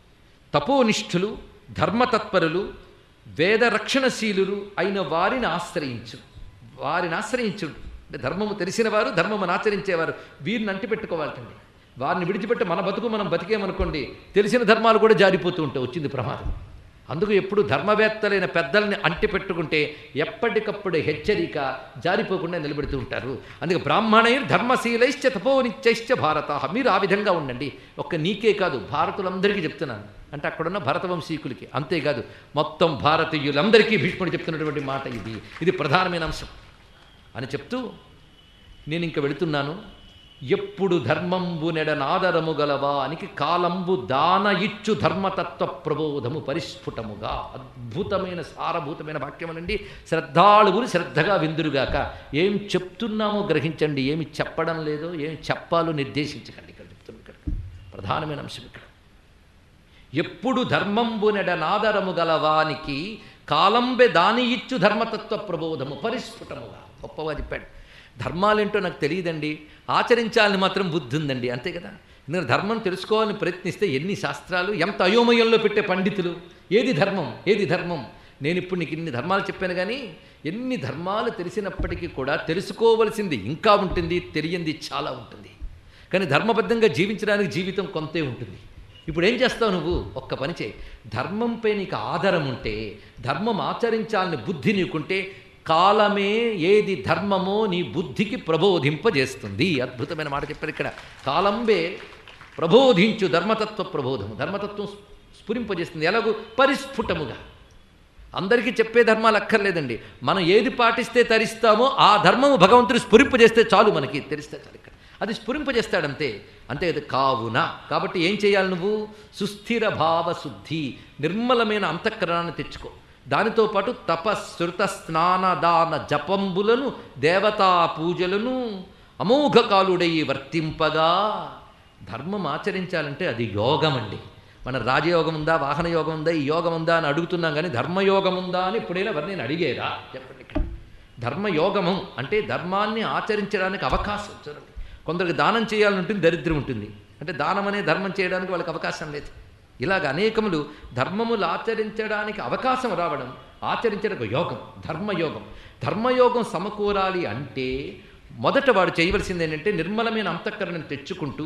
Speaker 1: తపోనిష్ఠులు ధర్మతత్పరులు వేదరక్షణశీలులు అయిన వారిని ఆశ్రయించు వారిని ఆశ్రయించు అంటే ధర్మము తెలిసిన వారు ధర్మమును ఆచరించేవారు వీరిని అంటిపెట్టుకోవాలండి వారిని విడిచిపెట్టి మన బతుకు మనం బతికేమనుకోండి తెలిసిన ధర్మాలు కూడా జారిపోతూ ఉంటాయి వచ్చింది ప్రమాదం అందుకు ఎప్పుడు ధర్మవేత్తలైన పెద్దల్ని అంటిపెట్టుకుంటే ఎప్పటికప్పుడు హెచ్చరిక జారిపోకుండా నిలబెడుతూ ఉంటారు అందుకే బ్రాహ్మణైర్ ధర్మశీలైశ్చ తపోనిత్యైశ్చ భారత మీరు ఆ విధంగా ఉండండి ఒక్క నీకే కాదు భారతులందరికీ చెప్తున్నాను అంటే అక్కడున్న భరతవంశీకులకి అంతేకాదు మొత్తం భారతీయులందరికీ భీష్ముడు చెప్తున్నటువంటి మాట ఇది ఇది ప్రధానమైన అంశం అని చెప్తూ నేను ఇంక వెళుతున్నాను ఎప్పుడు ధర్మంబు నెడనాదరము గలవానికి కాలంబు దాన ఇచ్చు ధర్మతత్వ ప్రబోధము పరిస్ఫుటముగా అద్భుతమైన సారభూతమైన వాక్యమనండి శ్రద్ధాళువులు శ్రద్ధగా విందురుగాక ఏం చెప్తున్నామో గ్రహించండి ఏమి చెప్పడం లేదో ఏం చెప్పాలో నిర్దేశించకండి ఇక్కడ చెప్తుంది ఇక్కడ ప్రధానమైన అంశం ఇక్కడ ఎప్పుడు ధర్మంబు నెడనాదరము గలవానికి కాలంబె దాని ఇచ్చు ధర్మతత్వ ప్రబోధము పరిస్ఫుటముగా గొప్పగా చెప్పాడు ధర్మాలేంటో నాకు తెలియదండి ఆచరించాలని మాత్రం బుద్ధి ఉందండి అంతే కదా ఎందుకంటే ధర్మం తెలుసుకోవాలని ప్రయత్నిస్తే ఎన్ని శాస్త్రాలు ఎంత అయోమయంలో పెట్టే పండితులు ఏది ధర్మం ఏది ధర్మం నేను ఇప్పుడు నీకు ఇన్ని ధర్మాలు చెప్పాను కానీ ఎన్ని ధర్మాలు తెలిసినప్పటికీ కూడా తెలుసుకోవలసింది ఇంకా ఉంటుంది తెలియంది చాలా ఉంటుంది కానీ ధర్మబద్ధంగా జీవించడానికి జీవితం కొంతే ఉంటుంది ఇప్పుడు ఏం చేస్తావు నువ్వు ఒక్క పని చేయి ధర్మంపై నీకు ఆధారం ఉంటే ధర్మం ఆచరించాలని బుద్ధి నీకుంటే కాలమే ఏది ధర్మమో నీ బుద్ధికి ప్రబోధింపజేస్తుంది అద్భుతమైన మాట చెప్పారు ఇక్కడ కాలంబే ప్రబోధించు ధర్మతత్వ ప్రబోధము ధర్మతత్వం స్ఫురింపజేస్తుంది ఎలాగూ పరిస్ఫుటముగా అందరికీ చెప్పే ధర్మాలు అక్కర్లేదండి మనం ఏది పాటిస్తే తరిస్తామో ఆ ధర్మము భగవంతుడు స్ఫురింపజేస్తే చాలు మనకి తెలిస్తే చాలు ఇక్కడ అది స్ఫురింపజేస్తాడంతే అంతే కదా కావున కాబట్టి ఏం చేయాలి నువ్వు సుస్థిర భావ శుద్ధి నిర్మలమైన అంతఃకరణాన్ని తెచ్చుకో దానితో పాటు తపశృత స్నాన దాన జపంబులను దేవతా పూజలను అమోఘకాలుడై వర్తింపగా ధర్మం ఆచరించాలంటే అది యోగం అండి మన రాజయోగం ఉందా వాహన యోగం ఉందా ఈ యోగం ఉందా అని అడుగుతున్నాం కానీ ధర్మయోగం ఉందా అని ఎప్పుడైనా ఎవరు నేను అడిగేరా చెప్పండి ఇక్కడ ధర్మయోగము అంటే ధర్మాన్ని ఆచరించడానికి అవకాశం చూడండి కొందరికి దానం చేయాలని ఉంటుంది దరిద్రం ఉంటుంది అంటే దానం అనే ధర్మం చేయడానికి వాళ్ళకి అవకాశం లేదు ఇలాగ అనేకములు ధర్మములు ఆచరించడానికి అవకాశం రావడం ఆచరించడానికి యోగం ధర్మయోగం ధర్మయోగం సమకూరాలి అంటే మొదట వాడు చేయవలసింది ఏంటంటే నిర్మలమైన అంతఃకరణను తెచ్చుకుంటూ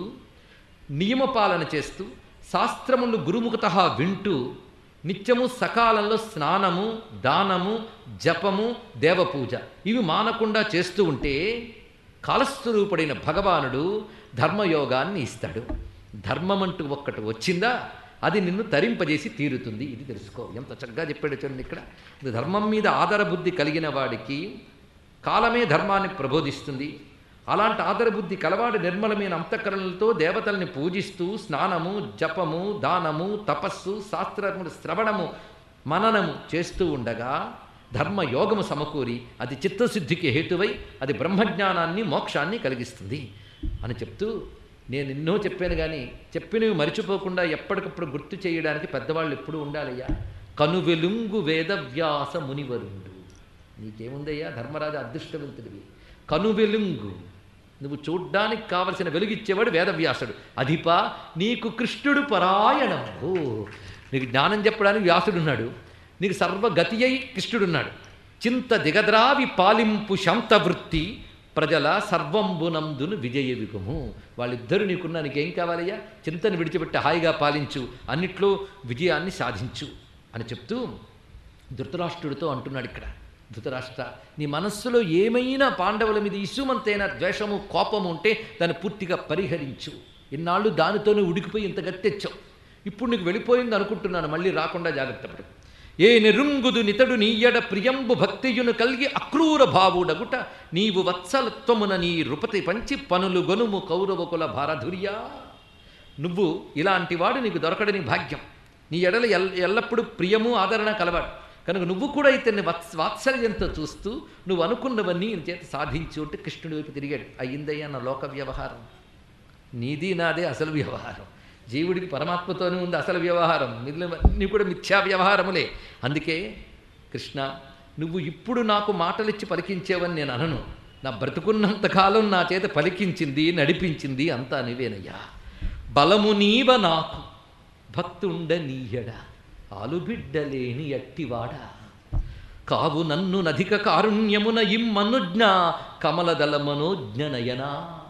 Speaker 1: నియమపాలన చేస్తూ శాస్త్రములు గురుముఖత వింటూ నిత్యము సకాలంలో స్నానము దానము జపము దేవపూజ ఇవి మానకుండా చేస్తూ ఉంటే కాలస్వరూపుడైన భగవానుడు ధర్మయోగాన్ని ఇస్తాడు ధర్మం అంటూ ఒక్కటి వచ్చిందా అది నిన్ను తరింపజేసి తీరుతుంది ఇది తెలుసుకో ఎంత చక్కగా చెప్పాడు చూడండి ఇక్కడ ఇది ధర్మం మీద ఆధార బుద్ధి కలిగిన వాడికి కాలమే ధర్మాన్ని ప్రబోధిస్తుంది అలాంటి ఆదరబుద్ధి కలవాడు నిర్మలమైన అంతఃకరణలతో దేవతల్ని పూజిస్తూ స్నానము జపము దానము తపస్సు శాస్త్రములు శ్రవణము మననము చేస్తూ ఉండగా ధర్మయోగము సమకూరి అది చిత్తశుద్ధికి హేతువై అది బ్రహ్మజ్ఞానాన్ని మోక్షాన్ని కలిగిస్తుంది అని చెప్తూ నేను ఎన్నో చెప్పాను కానీ చెప్పినవి మరిచిపోకుండా ఎప్పటికప్పుడు గుర్తు చేయడానికి పెద్దవాళ్ళు ఎప్పుడూ ఉండాలయ్యా కనువెలుంగు వేదవ్యాస మునివరుండు నీకేముందయ్యా ధర్మరాజు అదృష్టవంతుడివి కనువెలుంగు నువ్వు చూడ్డానికి కావలసిన వెలుగిచ్చేవాడు వేదవ్యాసుడు అధిపా నీకు కృష్ణుడు పరాయణము నీకు జ్ఞానం చెప్పడానికి వ్యాసుడున్నాడు నీకు సర్వగతి అయి కృష్ణుడున్నాడు చింత దిగద్రావి పాలింపు శాంతవృత్తి ప్రజల సర్వంబునందును విజయ విగుము వాళ్ళిద్దరూ నీకున్నా నీకేం కావాలయ్యా చింతను విడిచిపెట్టి హాయిగా పాలించు అన్నిట్లో విజయాన్ని సాధించు అని చెప్తూ ధృతరాష్ట్రుడితో అంటున్నాడు ఇక్కడ ధృతరాష్ట్ర నీ మనస్సులో ఏమైనా పాండవుల మీద ఇసుమంతైనా ద్వేషము కోపము ఉంటే దాన్ని పూర్తిగా పరిహరించు ఇన్నాళ్ళు దానితోనే ఉడికిపోయి ఇంత గట్టెచ్చావు ఇప్పుడు నీకు వెళ్ళిపోయింది అనుకుంటున్నాను మళ్ళీ రాకుండా జాగ్రత్త పడు ఏ నిరుంగుదు నితడు నీయడ ప్రియంబు భక్తియును కలిగి అక్రూర భావుడగుట నీవు వత్సలత్వమున నీ రుపతి పంచి పనులు గొనుము కౌరవకుల భారధుర్యా నువ్వు ఇలాంటి వాడు నీకు దొరకడని భాగ్యం నీ ఎడల ఎల్ ఎల్లప్పుడూ ప్రియము ఆదరణ కలవాడు కనుక నువ్వు కూడా ఇతన్ని వత్స వాత్సల్యంతో చూస్తూ నువ్వు అనుకున్నవన్నీ ఈయన చేత సాధించు అంటే కృష్ణుడి వైపు తిరిగాడు అయ్యిందయ్యా నా లోక వ్యవహారం నీది నాదే అసలు వ్యవహారం జీవుడికి పరమాత్మతోనే ఉంది అసలు వ్యవహారం మిగిలిన నీ కూడా మిథ్యా వ్యవహారములే అందుకే కృష్ణ నువ్వు ఇప్పుడు నాకు మాటలిచ్చి పలికించేవని నేను అనను నా బ్రతుకున్నంతకాలం నా చేత పలికించింది నడిపించింది అంతా నీవేనయ్యా బలము నీవ నాకు భక్తుండ నీయడ ఆలుబిడ్డలేని ఎట్టివాడా కావు నన్ను నధిక కారుణ్యమున ఇమ్మనుజ్ఞ కమలదల మనోజ్ఞ నయనా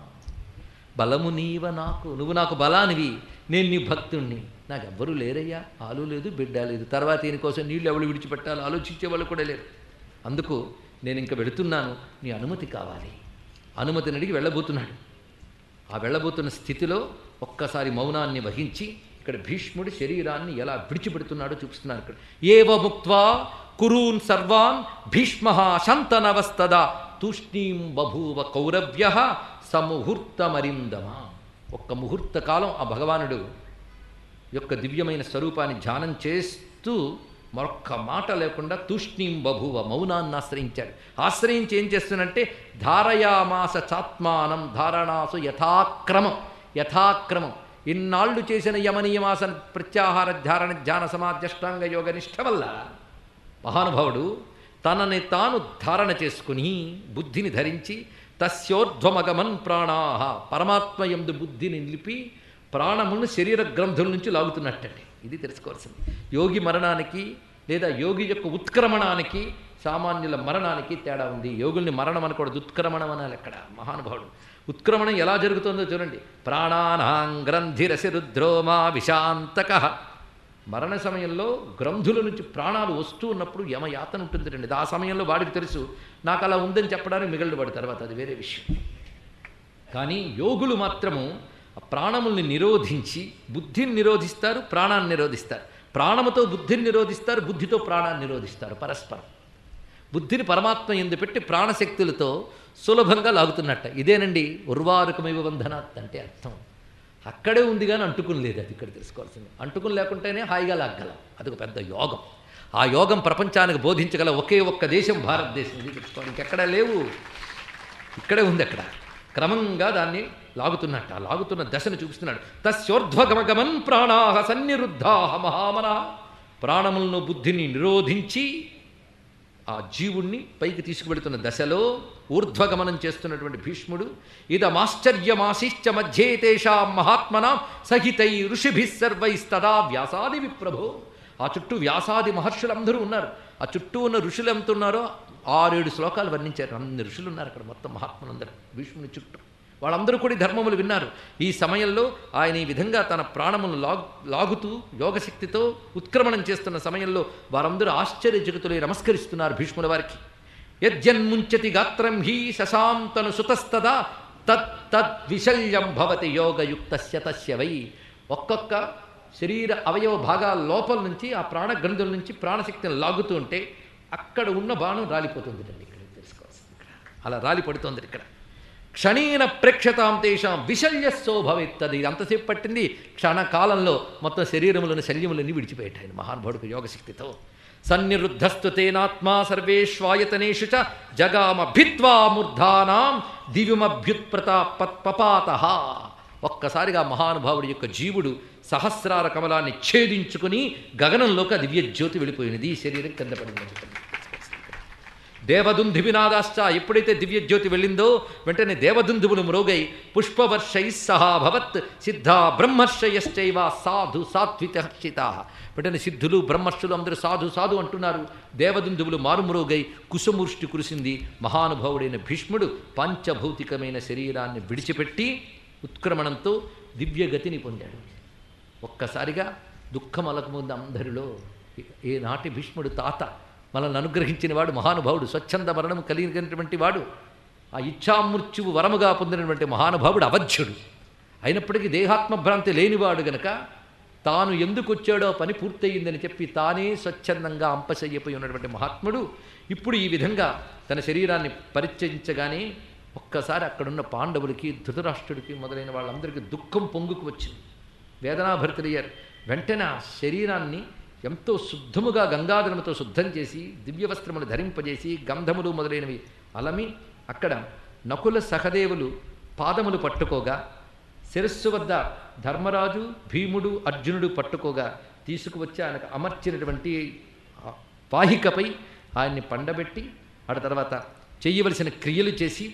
Speaker 1: బలము నీవ నాకు నువ్వు నాకు బలానివి నేను నీ భక్తుణ్ణి నాకు ఎవ్వరూ లేరయ్యా ఆలు లేదు బిడ్డ లేదు తర్వాత దీనికోసం నీళ్ళు ఎవరు విడిచిపెట్టాలో ఆలోచించే వాళ్ళు కూడా లేరు అందుకు నేను ఇంకా వెళుతున్నాను నీ అనుమతి కావాలి అనుమతిని అడిగి వెళ్ళబోతున్నాడు ఆ వెళ్ళబోతున్న స్థితిలో ఒక్కసారి మౌనాన్ని వహించి ఇక్కడ భీష్ముడి శరీరాన్ని ఎలా విడిచిపెడుతున్నాడో చూపిస్తున్నారు ఇక్కడ ఏవ ముక్త్వా కురూన్ సర్వాన్ భీష్మ శంతనవస్తదా తూష్ణీం బభూవ కౌరవ్య సముహూర్తమరిందమా ఒక్క ముహూర్త కాలం ఆ భగవానుడు యొక్క దివ్యమైన స్వరూపాన్ని ధ్యానం చేస్తూ మరొక్క మాట లేకుండా తూష్ణీం బభువ మౌనాన్ని ఆశ్రయించాడు ఆశ్రయించి ఏం చేస్తున్నంటే ధారయామాస చాత్మానం ధారణాసు యథాక్రమం యథాక్రమం ఇన్నాళ్ళు చేసిన యమనీయమాసన ప్రత్యాహార ధారణ ధ్యాన సమాధ్యష్టాంగ యోగ నిష్ట వల్ల మహానుభావుడు తనని తాను ధారణ చేసుకుని బుద్ధిని ధరించి తస్యోర్ధ్వమగమన్ ప్రాణా పరమాత్మ ఎందు బుద్ధిని నిలిపి ప్రాణమును శరీర గ్రంథుల నుంచి లాగుతున్నట్టండి ఇది తెలుసుకోవాల్సింది యోగి మరణానికి లేదా యోగి యొక్క ఉత్క్రమణానికి సామాన్యుల మరణానికి తేడా ఉంది యోగుల్ని మరణం అనకూడదు ఉత్క్రమణం అనాలి ఎక్కడ మహానుభావుడు ఉత్క్రమణం ఎలా జరుగుతుందో చూడండి ప్రాణానాం గ్రంథిరసి రుద్రోమా విశాంతక మరణ సమయంలో గ్రంథుల నుంచి ప్రాణాలు వస్తూ ఉన్నప్పుడు యమయాతన ఉంటుంది రండి ఆ సమయంలో వాడికి తెలుసు నాకు అలా ఉందని చెప్పడానికి మిగిలిన వాడి తర్వాత అది వేరే విషయం కానీ యోగులు మాత్రము ఆ ప్రాణముల్ని నిరోధించి బుద్ధిని నిరోధిస్తారు ప్రాణాన్ని నిరోధిస్తారు ప్రాణముతో బుద్ధిని నిరోధిస్తారు బుద్ధితో ప్రాణాన్ని నిరోధిస్తారు పరస్పరం బుద్ధిని పరమాత్మ ఎందు పెట్టి ప్రాణశక్తులతో సులభంగా లాగుతున్నట్ట ఇదేనండి ఉర్వారుకమైవ బంధనాత్ అంటే అర్థం అక్కడే ఉంది కానీ అంటుకుని లేదు అది ఇక్కడ తెలుసుకోవాల్సింది అంటుకుని లేకుంటేనే హాయిగా లాగ్గలం అదొక పెద్ద యోగం ఆ యోగం ప్రపంచానికి బోధించగల ఒకే ఒక్క దేశం భారతదేశం ఇది తెలుసుకోవాలి ఇంకెక్కడా లేవు ఇక్కడే ఉంది అక్కడ క్రమంగా దాన్ని లాగుతున్నట్ట ఆ లాగుతున్న దశను చూపిస్తున్నాడు తస్యోర్ధ్వగమగమన్ ప్రాణాహ సన్నిరుద్ధాహ మహామన ప్రాణములను బుద్ధిని నిరోధించి ఆ జీవుణ్ణి పైకి తీసుకువెళుతున్న దశలో ఊర్ధ్వగమనం చేస్తున్నటువంటి భీష్ముడు ఇదమాశ్చర్యమాశిశ్చ మధ్యే తేషాం మహాత్మనాం సహితై ఋషిభిः సర్వైస్తదా వ్యాసాది విప్రభో ఆ చుట్టూ వ్యాసాది మహర్షులందరూ ఉన్నారు ఆ చుట్టూ ఉన్న ఋషులు ఎంత ఉన్నారో ఆరేడు శ్లోకాలు వర్ణించారు అన్ని ఋషులు ఉన్నారు అక్కడ మొత్తం మహాత్ములందరూ భీష్ముని చుట్టూ వాళ్ళందరూ కూడా ఈ ధర్మములు విన్నారు ఈ సమయంలో ఆయన ఈ విధంగా తన ప్రాణములు లాగు లాగుతూ యోగశక్తితో ఉత్క్రమణం చేస్తున్న సమయంలో వారందరూ ఆశ్చర్యజగతులై నమస్కరిస్తున్నారు భీష్ముల వారికి యజ్జన్ముంచతి గాత్రం హి శశాంతను సుతస్తదా తత్ తద్ విశల్యం భవతి యోగయుక్తస్య తస్య వై ఒక్కొక్క శరీర అవయవ భాగాల లోపల నుంచి ఆ ప్రాణగ్రంథుల నుంచి ప్రాణశక్తిని లాగుతూ ఉంటే అక్కడ ఉన్న బాణం రాలిపోతుంది అండి ఇక్కడ తెలుసుకోవాల్సింది ఇక్కడ అలా రాలిపడుతుంది ఇక్కడ క్షణీన ప్రేక్షతాం తేషాం విశల్యస్సో భవేత్ అది అంతసేపు పట్టింది క్షణకాలంలో మొత్తం శరీరములను శల్యములన్నీ విడిచిపోయాడు ఆయన మహానుభావుడికి యోగశక్తితో సన్నిరుద్ధస్తు తేనాత్మా సర్వేష్వాయతనేషు చ జగామ భిత్వా మూర్ధానాం దివ్యమభ్యుత్ప్రతా పపాత ఒక్కసారిగా మహానుభావుడి యొక్క జీవుడు సహస్రార కమలాన్ని ఛేదించుకుని గగనంలోకి ఆ దివ్య జ్యోతి వెళ్ళిపోయినది ఈ శరీరం కింద పడింది దేవదుందువినాదాశ్చ ఎప్పుడైతే దివ్య జ్యోతి వెళ్ళిందో వెంటనే దేవదుందువులు మ్రోగై పుష్పవర్షై సహా భవత్ సిద్ధా బ్రహ్మర్షయశ్చైవ సాధు సాత్విత హర్షితా వెంటనే సిద్ధులు బ్రహ్మర్షులు అందరూ సాధు సాధు అంటున్నారు దేవదుందువులు మారుమ్రోగై కుశమూష్టి కురిసింది మహానుభావుడైన భీష్ముడు పంచభౌతికమైన శరీరాన్ని విడిచిపెట్టి ఉత్క్రమణంతో దివ్యగతిని పొందాడు ఒక్కసారిగా దుఃఖం అలకముంది అందరిలో ఏనాటి భీష్ముడు తాత మనల్ని అనుగ్రహించిన వాడు మహానుభావుడు స్వచ్ఛంద మరణం కలిగినటువంటి వాడు ఆ ఇచ్ఛామృత్యువు వరముగా పొందినటువంటి మహానుభావుడు అవధ్యుడు అయినప్పటికీ దేహాత్మభ్రాంతి లేనివాడు గనక తాను ఎందుకు వచ్చాడో పని పూర్తయిందని చెప్పి తానే స్వచ్ఛందంగా అంపశయ్యపోయి ఉన్నటువంటి మహాత్ముడు ఇప్పుడు ఈ విధంగా తన శరీరాన్ని పరిచయించగానే ఒక్కసారి అక్కడున్న పాండవులకి ధృతరాష్ట్రుడికి మొదలైన వాళ్ళందరికీ దుఃఖం పొంగుకు వచ్చింది వేదనాభరితులయ్యారు వెంటనే ఆ శరీరాన్ని ఎంతో శుద్ధముగా గంగాధరముతో శుద్ధం చేసి దివ్యవస్త్రములు ధరింపజేసి గంధములు మొదలైనవి అలమి అక్కడ నకుల సహదేవులు పాదములు పట్టుకోగా శిరస్సు వద్ద ధర్మరాజు భీముడు అర్జునుడు పట్టుకోగా తీసుకువచ్చి ఆయనకు అమర్చినటువంటి ఆ వాహికపై ఆయన్ని పండబెట్టి ఆడ తర్వాత చేయవలసిన క్రియలు చేసి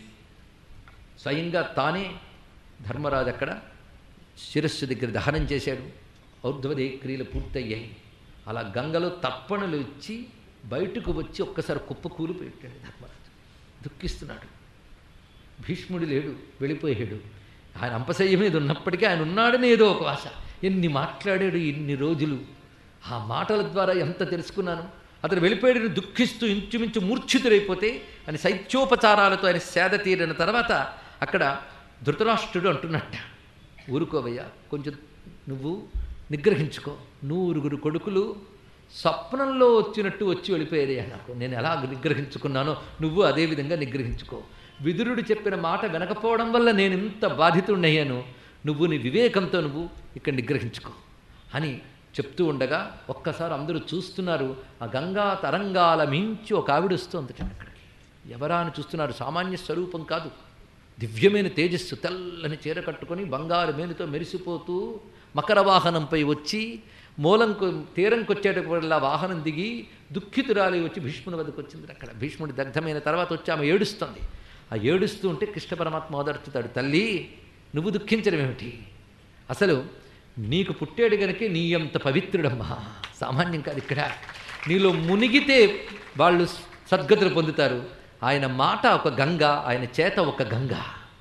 Speaker 1: స్వయంగా తానే ధర్మరాజు అక్కడ శిరస్సు దగ్గర దహనం చేశాడు ఔర్ధ్వదే క్రియలు పూర్తయ్యాయి అలా గంగలో తర్పణలు ఇచ్చి బయటకు వచ్చి ఒక్కసారి కుప్ప కూలిపోయాడు ధర్మరాజు దుఃఖిస్తున్నాడు భీష్ముడు లేడు వెళ్ళిపోయాడు ఆయన అంపశయ్య మీద ఉన్నప్పటికీ ఆయన ఉన్నాడని ఏదో ఒక ఆశ ఎన్ని మాట్లాడాడు ఇన్ని రోజులు ఆ మాటల ద్వారా ఎంత తెలుసుకున్నాను అతను వెళ్ళిపోయాడని దుఃఖిస్తూ ఇంచుమించు మూర్ఛితుడైపోతే ఆయన శైత్యోపచారాలతో ఆయన సేద తీరిన తర్వాత అక్కడ ధృతరాష్ట్రుడు అంటున్నట్ట ఊరుకోవయ్యా కొంచెం నువ్వు నిగ్రహించుకో నూరుగురు కొడుకులు స్వప్నంలో వచ్చినట్టు వచ్చి వెళ్ళిపోయారయ్యా నాకు నేను ఎలా నిగ్రహించుకున్నానో నువ్వు అదే విధంగా నిగ్రహించుకో విదురుడు చెప్పిన మాట వినకపోవడం వల్ల నేను ఇంత బాధితుడయ్యాను నువ్వు నీ వివేకంతో నువ్వు ఇక్కడ నిగ్రహించుకో అని చెప్తూ ఉండగా ఒక్కసారి అందరూ చూస్తున్నారు ఆ గంగా తరంగాల మించి ఒక ఆవిడ వస్తుంది అక్కడికి ఎవరా అని చూస్తున్నారు సామాన్య స్వరూపం కాదు దివ్యమైన తేజస్సు తెల్లని చీర కట్టుకొని బంగారు మేలుతో మెరిసిపోతూ మకర వాహనంపై వచ్చి మూలంకు తీరంకొచ్చేటప్పుడల్లా వాహనం దిగి దుఃఖితురాలి వచ్చి భీష్ముని వద్దకు వచ్చింది అక్కడ భీష్ముడి దగ్ధమైన తర్వాత వచ్చి ఆమె ఏడుస్తుంది ఆ ఏడుస్తూ ఉంటే కృష్ణ పరమాత్మ ఓదార్చుతాడు తల్లి నువ్వు దుఃఖించడం ఏమిటి అసలు నీకు పుట్టాడు గనకే నీ అంత పవిత్రుడమ్మా సామాన్యం కాదు ఇక్కడ నీలో మునిగితే వాళ్ళు సద్గతులు పొందుతారు ఆయన మాట ఒక గంగ ఆయన చేత ఒక గంగ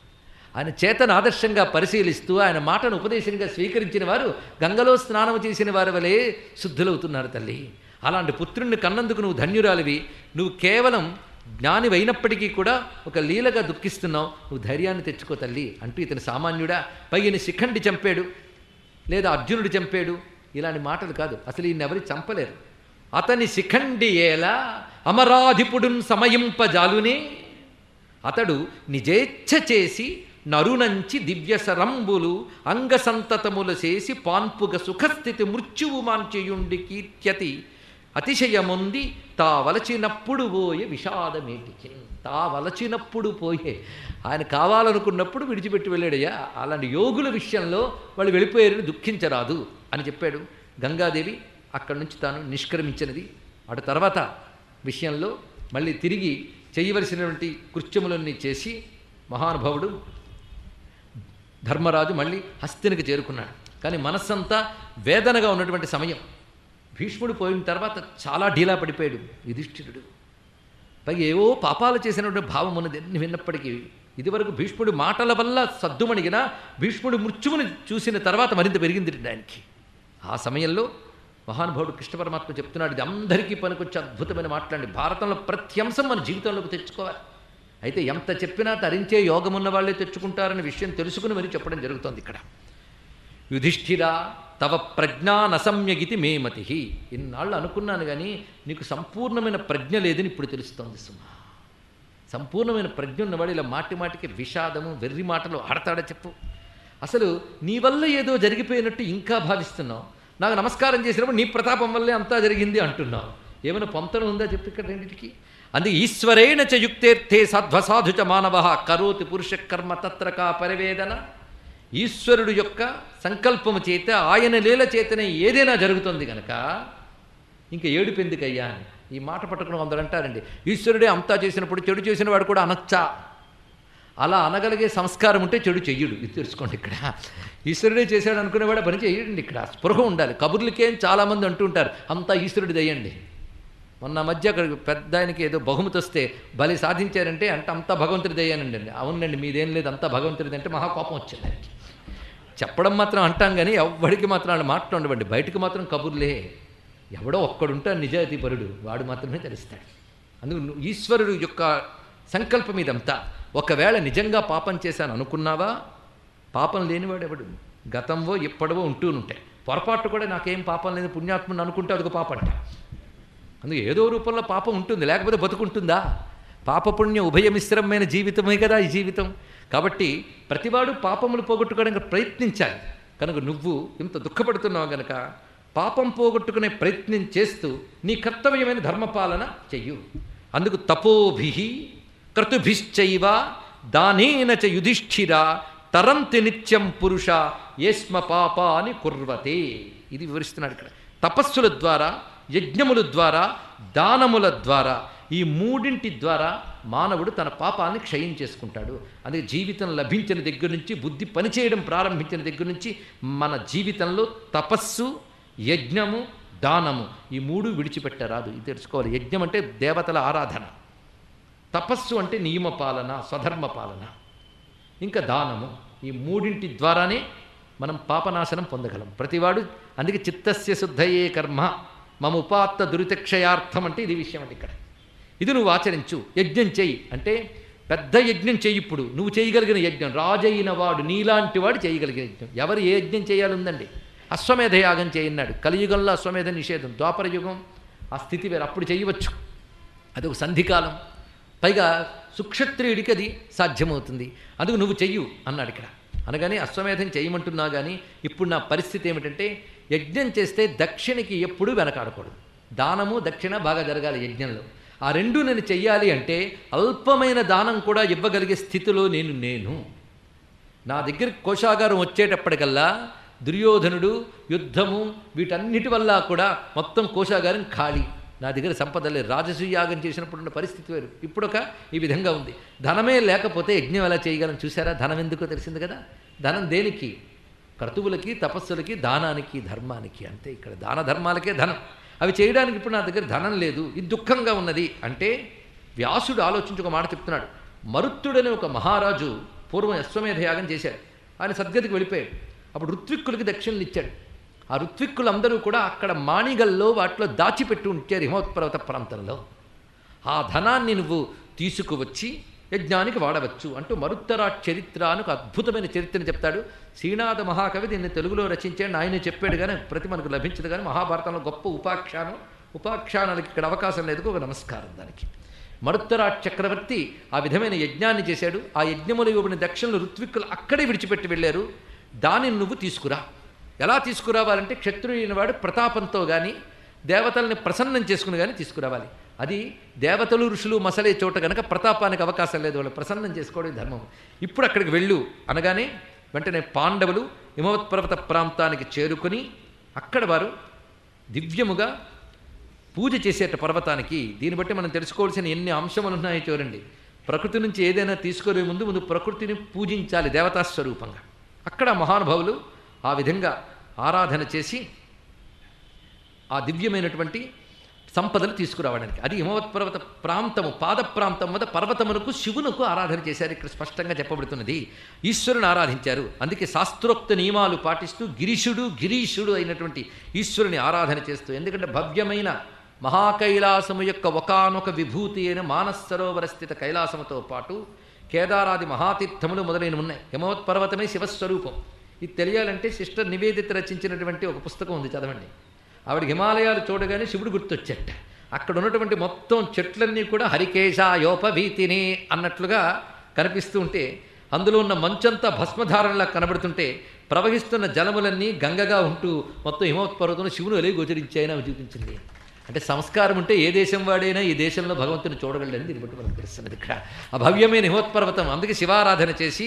Speaker 1: ఆయన చేతను ఆదర్శంగా పరిశీలిస్తూ ఆయన మాటను ఉపదేశంగా స్వీకరించిన వారు గంగలో స్నానం చేసిన వారి వలె శుద్ధులవుతున్నారు తల్లి అలాంటి పుత్రుణ్ణి కన్నందుకు నువ్వు ధన్యురాలివి నువ్వు కేవలం జ్ఞానివైనప్పటికీ కూడా ఒక లీలగా దుఃఖిస్తున్నావు నువ్వు ధైర్యాన్ని తెచ్చుకో తల్లి అంటూ ఇతని సామాన్యుడా పైన శిఖండి చంపాడు లేదా అర్జునుడు చంపాడు ఇలాంటి మాటలు కాదు అసలు ఈయన ఎవరి చంపలేరు అతని శిఖండి ఏలా అమరాధిపుడున్ సమయింపజాలునే అతడు నిజేచ్ఛ చేసి నరునంచి దివ్యసరంబులు అంగసంతతముల చేసి పాన్పుగ సుఖస్థితి మృత్యువు మాంచెయుండి కీర్త్యతి అతిశయముంది తా వలచినప్పుడు పోయే విషాదమేటికి తా వలచినప్పుడు పోయే ఆయన కావాలనుకున్నప్పుడు విడిచిపెట్టి వెళ్ళాడయ్యా అలాంటి యోగుల విషయంలో వాళ్ళు వెళ్ళిపోయారని దుఃఖించరాదు అని చెప్పాడు గంగాదేవి అక్కడి నుంచి తాను నిష్క్రమించినది అటు తర్వాత విషయంలో మళ్ళీ తిరిగి చేయవలసినటువంటి కృత్యములన్నీ చేసి మహానుభావుడు ధర్మరాజు మళ్ళీ హస్తినికి చేరుకున్నాడు కానీ మనస్సంతా వేదనగా ఉన్నటువంటి సమయం భీష్ముడు పోయిన తర్వాత చాలా ఢీలా పడిపోయాడు యుధిష్ఠిరుడు పైగా ఏవో పాపాలు చేసినటువంటి భావం ఉన్నది ఎన్ని విన్నప్పటికీ ఇదివరకు భీష్ముడి మాటల వల్ల సద్దుమణిగిన భీష్ముడి మృత్యువుని చూసిన తర్వాత మరింత పెరిగింది ఆయనకి ఆ సమయంలో మహానుభావుడు కృష్ణ పరమాత్మ చెప్తున్నాడు ఇది అందరికీ పనికొచ్చే అద్భుతమైన మాట్లాడి భారతంలో ప్రతి అంశం మన జీవితంలోకి తెచ్చుకోవాలి అయితే ఎంత చెప్పినా తరించే యోగం ఉన్న వాళ్ళే తెచ్చుకుంటారనే విషయం తెలుసుకుని మరి చెప్పడం జరుగుతోంది ఇక్కడ యుధిష్ఠిరా తవ ప్రజ్ఞానసమ్యగితి మేమతి ఇన్నాళ్ళు అనుకున్నాను కానీ నీకు సంపూర్ణమైన ప్రజ్ఞ లేదని ఇప్పుడు తెలుస్తోంది సుమా సంపూర్ణమైన ప్రజ్ఞ ఉన్నవాడు ఇలా మాటి మాటికి విషాదము వెర్రి మాటలు ఆడతాడా చెప్పు అసలు నీ వల్ల ఏదో జరిగిపోయినట్టు ఇంకా భావిస్తున్నావు నాకు నమస్కారం చేసినప్పుడు నీ ప్రతాపం వల్లే అంతా జరిగింది అంటున్నావు ఏమైనా పొంతన ఉందా చెప్పు ఇక్కడ రెండింటికి అందుకే ఈశ్వరేణ చ యుక్తేర్థే సధ్వసాధు చ మానవ కరోతి పురుష కర్మ తత్ర కా పరివేదన ఈశ్వరుడు యొక్క సంకల్పము చేత ఆయన లీల చేతనే ఏదైనా జరుగుతుంది కనుక ఇంకా ఏడుపెందుకయ్యా అని ఈ మాట పట్టుకుని కొందరు అంటారండి ఈశ్వరుడే అంతా చేసినప్పుడు చెడు చేసిన వాడు కూడా అనొచ్చా అలా అనగలిగే సంస్కారం ఉంటే చెడు చెయ్యడు ఇది తెలుసుకోండి ఇక్కడ ఈశ్వరుడే చేశాడు అనుకునేవాడు పని చెయ్యడండి ఇక్కడ స్పృహ ఉండాలి కబుర్లకేం చాలామంది అంటూ ఉంటారు అంతా ఈశ్వరుడి దయ్యండి మొన్న మధ్య అక్కడ పెద్ద ఆయనకి ఏదో బహుమతి వస్తే బలి సాధించారంటే అంటే అంతా భగవంతుడి దయ్యానండి అండి అవునండి మీదేం లేదు అంతా భగవంతుడిది అంటే మహాకోపం వచ్చింది ఆయనకి చెప్పడం మాత్రం అంటాం కానీ ఎవ్వడికి మాత్రం వాళ్ళు మాట ఉండవండి బయటకు మాత్రం కబుర్లే ఎవడో ఒక్కడుంటాడు నిజాయితీ పరుడు వాడు మాత్రమే తెలుస్తాడు అందుకు నువ్వు ఈశ్వరుడు యొక్క సంకల్పం ఇదంతా ఒకవేళ నిజంగా పాపం చేశాను అనుకున్నావా పాపం లేనివాడు ఎవడు గతంలో ఎప్పటివో ఉంటూనుంటాయి పొరపాటు కూడా నాకేం పాపం లేదు పుణ్యాత్మని అనుకుంటే అదొక పాపం అంట అందుకే ఏదో రూపంలో పాపం ఉంటుంది లేకపోతే బతుకుంటుందా పాపపుణ్య ఉభయమిశ్రమైన జీవితమే కదా ఈ జీవితం కాబట్టి ప్రతివాడు పాపములు పోగొట్టుకోవడానికి ప్రయత్నించాలి కనుక నువ్వు ఇంత దుఃఖపడుతున్నావు గనక పాపం పోగొట్టుకునే ప్రయత్నం చేస్తూ నీ కర్తవ్యమైన ధర్మపాలన చెయ్యు అందుకు తపోభి క్రతుభిశ్చైవ దానేన చ యుధిష్ఠిర తరంతి నిత్యం పురుష ఏస్మ పాపాని కుర్వతే ఇది వివరిస్తున్నాడు ఇక్కడ తపస్సుల ద్వారా యజ్ఞముల ద్వారా దానముల ద్వారా ఈ మూడింటి ద్వారా మానవుడు తన పాపాన్ని క్షయం చేసుకుంటాడు అందుకే జీవితం లభించిన దగ్గర నుంచి బుద్ధి పనిచేయడం ప్రారంభించిన దగ్గర నుంచి మన జీవితంలో తపస్సు యజ్ఞము దానము ఈ మూడు విడిచిపెట్టరాదు ఇది తెలుసుకోవాలి యజ్ఞం అంటే దేవతల ఆరాధన తపస్సు అంటే నియమ పాలన స్వధర్మ పాలన ఇంకా దానము ఈ మూడింటి ద్వారానే మనం పాపనాశనం పొందగలం ప్రతివాడు అందుకే చిత్తస్య శుద్ధయే కర్మ మమ ఉపాత్త దురితక్షయార్థం అంటే ఇది విషయం అండి ఇక్కడ ఇది నువ్వు ఆచరించు యజ్ఞం చెయ్యి అంటే పెద్ద యజ్ఞం చెయ్యి ఇప్పుడు నువ్వు చేయగలిగిన యజ్ఞం రాజైన వాడు నీలాంటి వాడు చేయగలిగిన యజ్ఞం ఎవరు ఏ యజ్ఞం చేయాలి ఉందండి అశ్వమేధ యాగం చేయన్నాడు కలియుగంలో అశ్వమేధ నిషేధం ద్వాపర యుగం ఆ స్థితి వేరు అప్పుడు చేయవచ్చు అది ఒక సంధికాలం పైగా సుక్షత్రియుడికి అది సాధ్యమవుతుంది అందుకు నువ్వు చెయ్యు అన్నాడు ఇక్కడ అనగానే అశ్వమేధం చేయమంటున్నా కానీ ఇప్పుడు నా పరిస్థితి ఏమిటంటే యజ్ఞం చేస్తే దక్షిణకి ఎప్పుడూ వెనకాడకూడదు దానము దక్షిణ బాగా జరగాలి యజ్ఞంలో ఆ రెండు నేను చెయ్యాలి అంటే అల్పమైన దానం కూడా ఇవ్వగలిగే స్థితిలో నేను నేను నా దగ్గరికి కోశాగారం వచ్చేటప్పటికల్లా దుర్యోధనుడు యుద్ధము వీటన్నిటి వల్ల కూడా మొత్తం కోశాగారం ఖాళీ నా దగ్గర సంపద లేదు రాజసూయాగం చేసినప్పుడు ఉన్న పరిస్థితి వేరు ఇప్పుడు ఒక ఈ విధంగా ఉంది ధనమే లేకపోతే యజ్ఞం ఎలా చేయగలం చూసారా ధనం ఎందుకో తెలిసింది కదా ధనం దేనికి క్రతువులకి తపస్సులకి దానానికి ధర్మానికి అంతే ఇక్కడ దాన ధర్మాలకే ధనం అవి చేయడానికి ఇప్పుడు నా దగ్గర ధనం లేదు ఇది దుఃఖంగా ఉన్నది అంటే వ్యాసుడు ఆలోచించి ఒక మాట చెప్తున్నాడు మరుత్తుడనే ఒక మహారాజు పూర్వం అశ్వమేధ యాగం చేశాడు ఆయన సద్గతికి వెళ్ళిపోయాడు అప్పుడు ఋత్విక్కులకి దక్షిణలు ఇచ్చాడు ఆ ఋత్విక్కులందరూ కూడా అక్కడ మాణిగల్లో వాటిలో దాచిపెట్టి ఉంచారు హిమవత్పర్వత ప్రాంతంలో ఆ ధనాన్ని నువ్వు తీసుకువచ్చి యజ్ఞానికి వాడవచ్చు అంటూ మరుత్తరా చరిత్ర అని ఒక అద్భుతమైన చరిత్రని చెప్తాడు శ్రీనాథ మహాకవి దీన్ని తెలుగులో రచించాడు ఆయన చెప్పాడు కానీ ప్రతి మనకు లభించదు కానీ మహాభారతంలో గొప్ప ఉపాఖ్యానం ఉపాఖ్యానాలకి ఇక్కడ అవకాశం లేదు ఒక నమస్కారం దానికి మరుత్తరా చక్రవర్తి ఆ విధమైన యజ్ఞాన్ని చేశాడు ఆ యజ్ఞములు ఇవ్వబడిన దక్షిణలు ఋత్విక్కులు అక్కడే విడిచిపెట్టి వెళ్ళారు దానిని నువ్వు తీసుకురా ఎలా తీసుకురావాలంటే క్షత్రియుని వాడు ప్రతాపంతో కానీ దేవతల్ని ప్రసన్నం చేసుకుని కానీ తీసుకురావాలి అది దేవతలు ఋషులు మసలే చోట కనుక ప్రతాపానికి అవకాశం లేదు వాళ్ళు ప్రసన్నం చేసుకోవడం ధర్మం ఇప్పుడు అక్కడికి వెళ్ళు అనగానే వెంటనే పాండవులు హిమవత్పర్వత ప్రాంతానికి చేరుకుని అక్కడ వారు దివ్యముగా పూజ చేసేట పర్వతానికి దీన్ని బట్టి మనం తెలుసుకోవాల్సిన ఎన్ని అంశములు ఉన్నాయో చూడండి ప్రకృతి నుంచి ఏదైనా తీసుకునే ముందు ముందు ప్రకృతిని పూజించాలి దేవతా స్వరూపంగా అక్కడ మహానుభావులు ఆ విధంగా ఆరాధన చేసి ఆ దివ్యమైనటువంటి సంపదలు తీసుకురావడానికి అది హిమవత్పర్వత ప్రాంతము పాద ప్రాంతం వద్ద పర్వతమునకు శివునకు ఆరాధన చేశారు ఇక్కడ స్పష్టంగా చెప్పబడుతున్నది ఈశ్వరుని ఆరాధించారు అందుకే శాస్త్రోక్త నియమాలు పాటిస్తూ గిరీషుడు గిరీషుడు అయినటువంటి ఈశ్వరుని ఆరాధన చేస్తూ ఎందుకంటే భవ్యమైన మహాకైలాసము యొక్క ఒకానొక విభూతి అయిన మానస్ సరోవర స్థిత కైలాసముతో పాటు కేదారాది మహాతీర్థములు మొదలైన ఉన్నాయి హిమవత్ పర్వతమే శివస్వరూపం ఇది తెలియాలంటే సిస్టర్ నివేదిత రచించినటువంటి ఒక పుస్తకం ఉంది చదవండి ఆవిడ హిమాలయాలు చూడగానే శివుడు గుర్తొచ్చట అక్కడ ఉన్నటువంటి మొత్తం చెట్లన్నీ కూడా హరికేశాయోపభీతిని అన్నట్లుగా కనిపిస్తూ ఉంటే అందులో ఉన్న మంచంతా భస్మధారంలా కనబడుతుంటే ప్రవహిస్తున్న జలములన్నీ గంగగా ఉంటూ మొత్తం హిమోత్పర్వతంలో శివుడు ఎలిగి గోచరించాయని ఆమె చూపించింది అంటే సంస్కారం ఉంటే ఏ దేశం వాడైనా ఈ దేశంలో భగవంతుని చూడగలడని దీన్ని బట్టి మనకు తెలుస్తున్నది ఇక్కడ ఆ భవ్యమైన హిమోత్పర్వతం అందుకే శివారాధన చేసి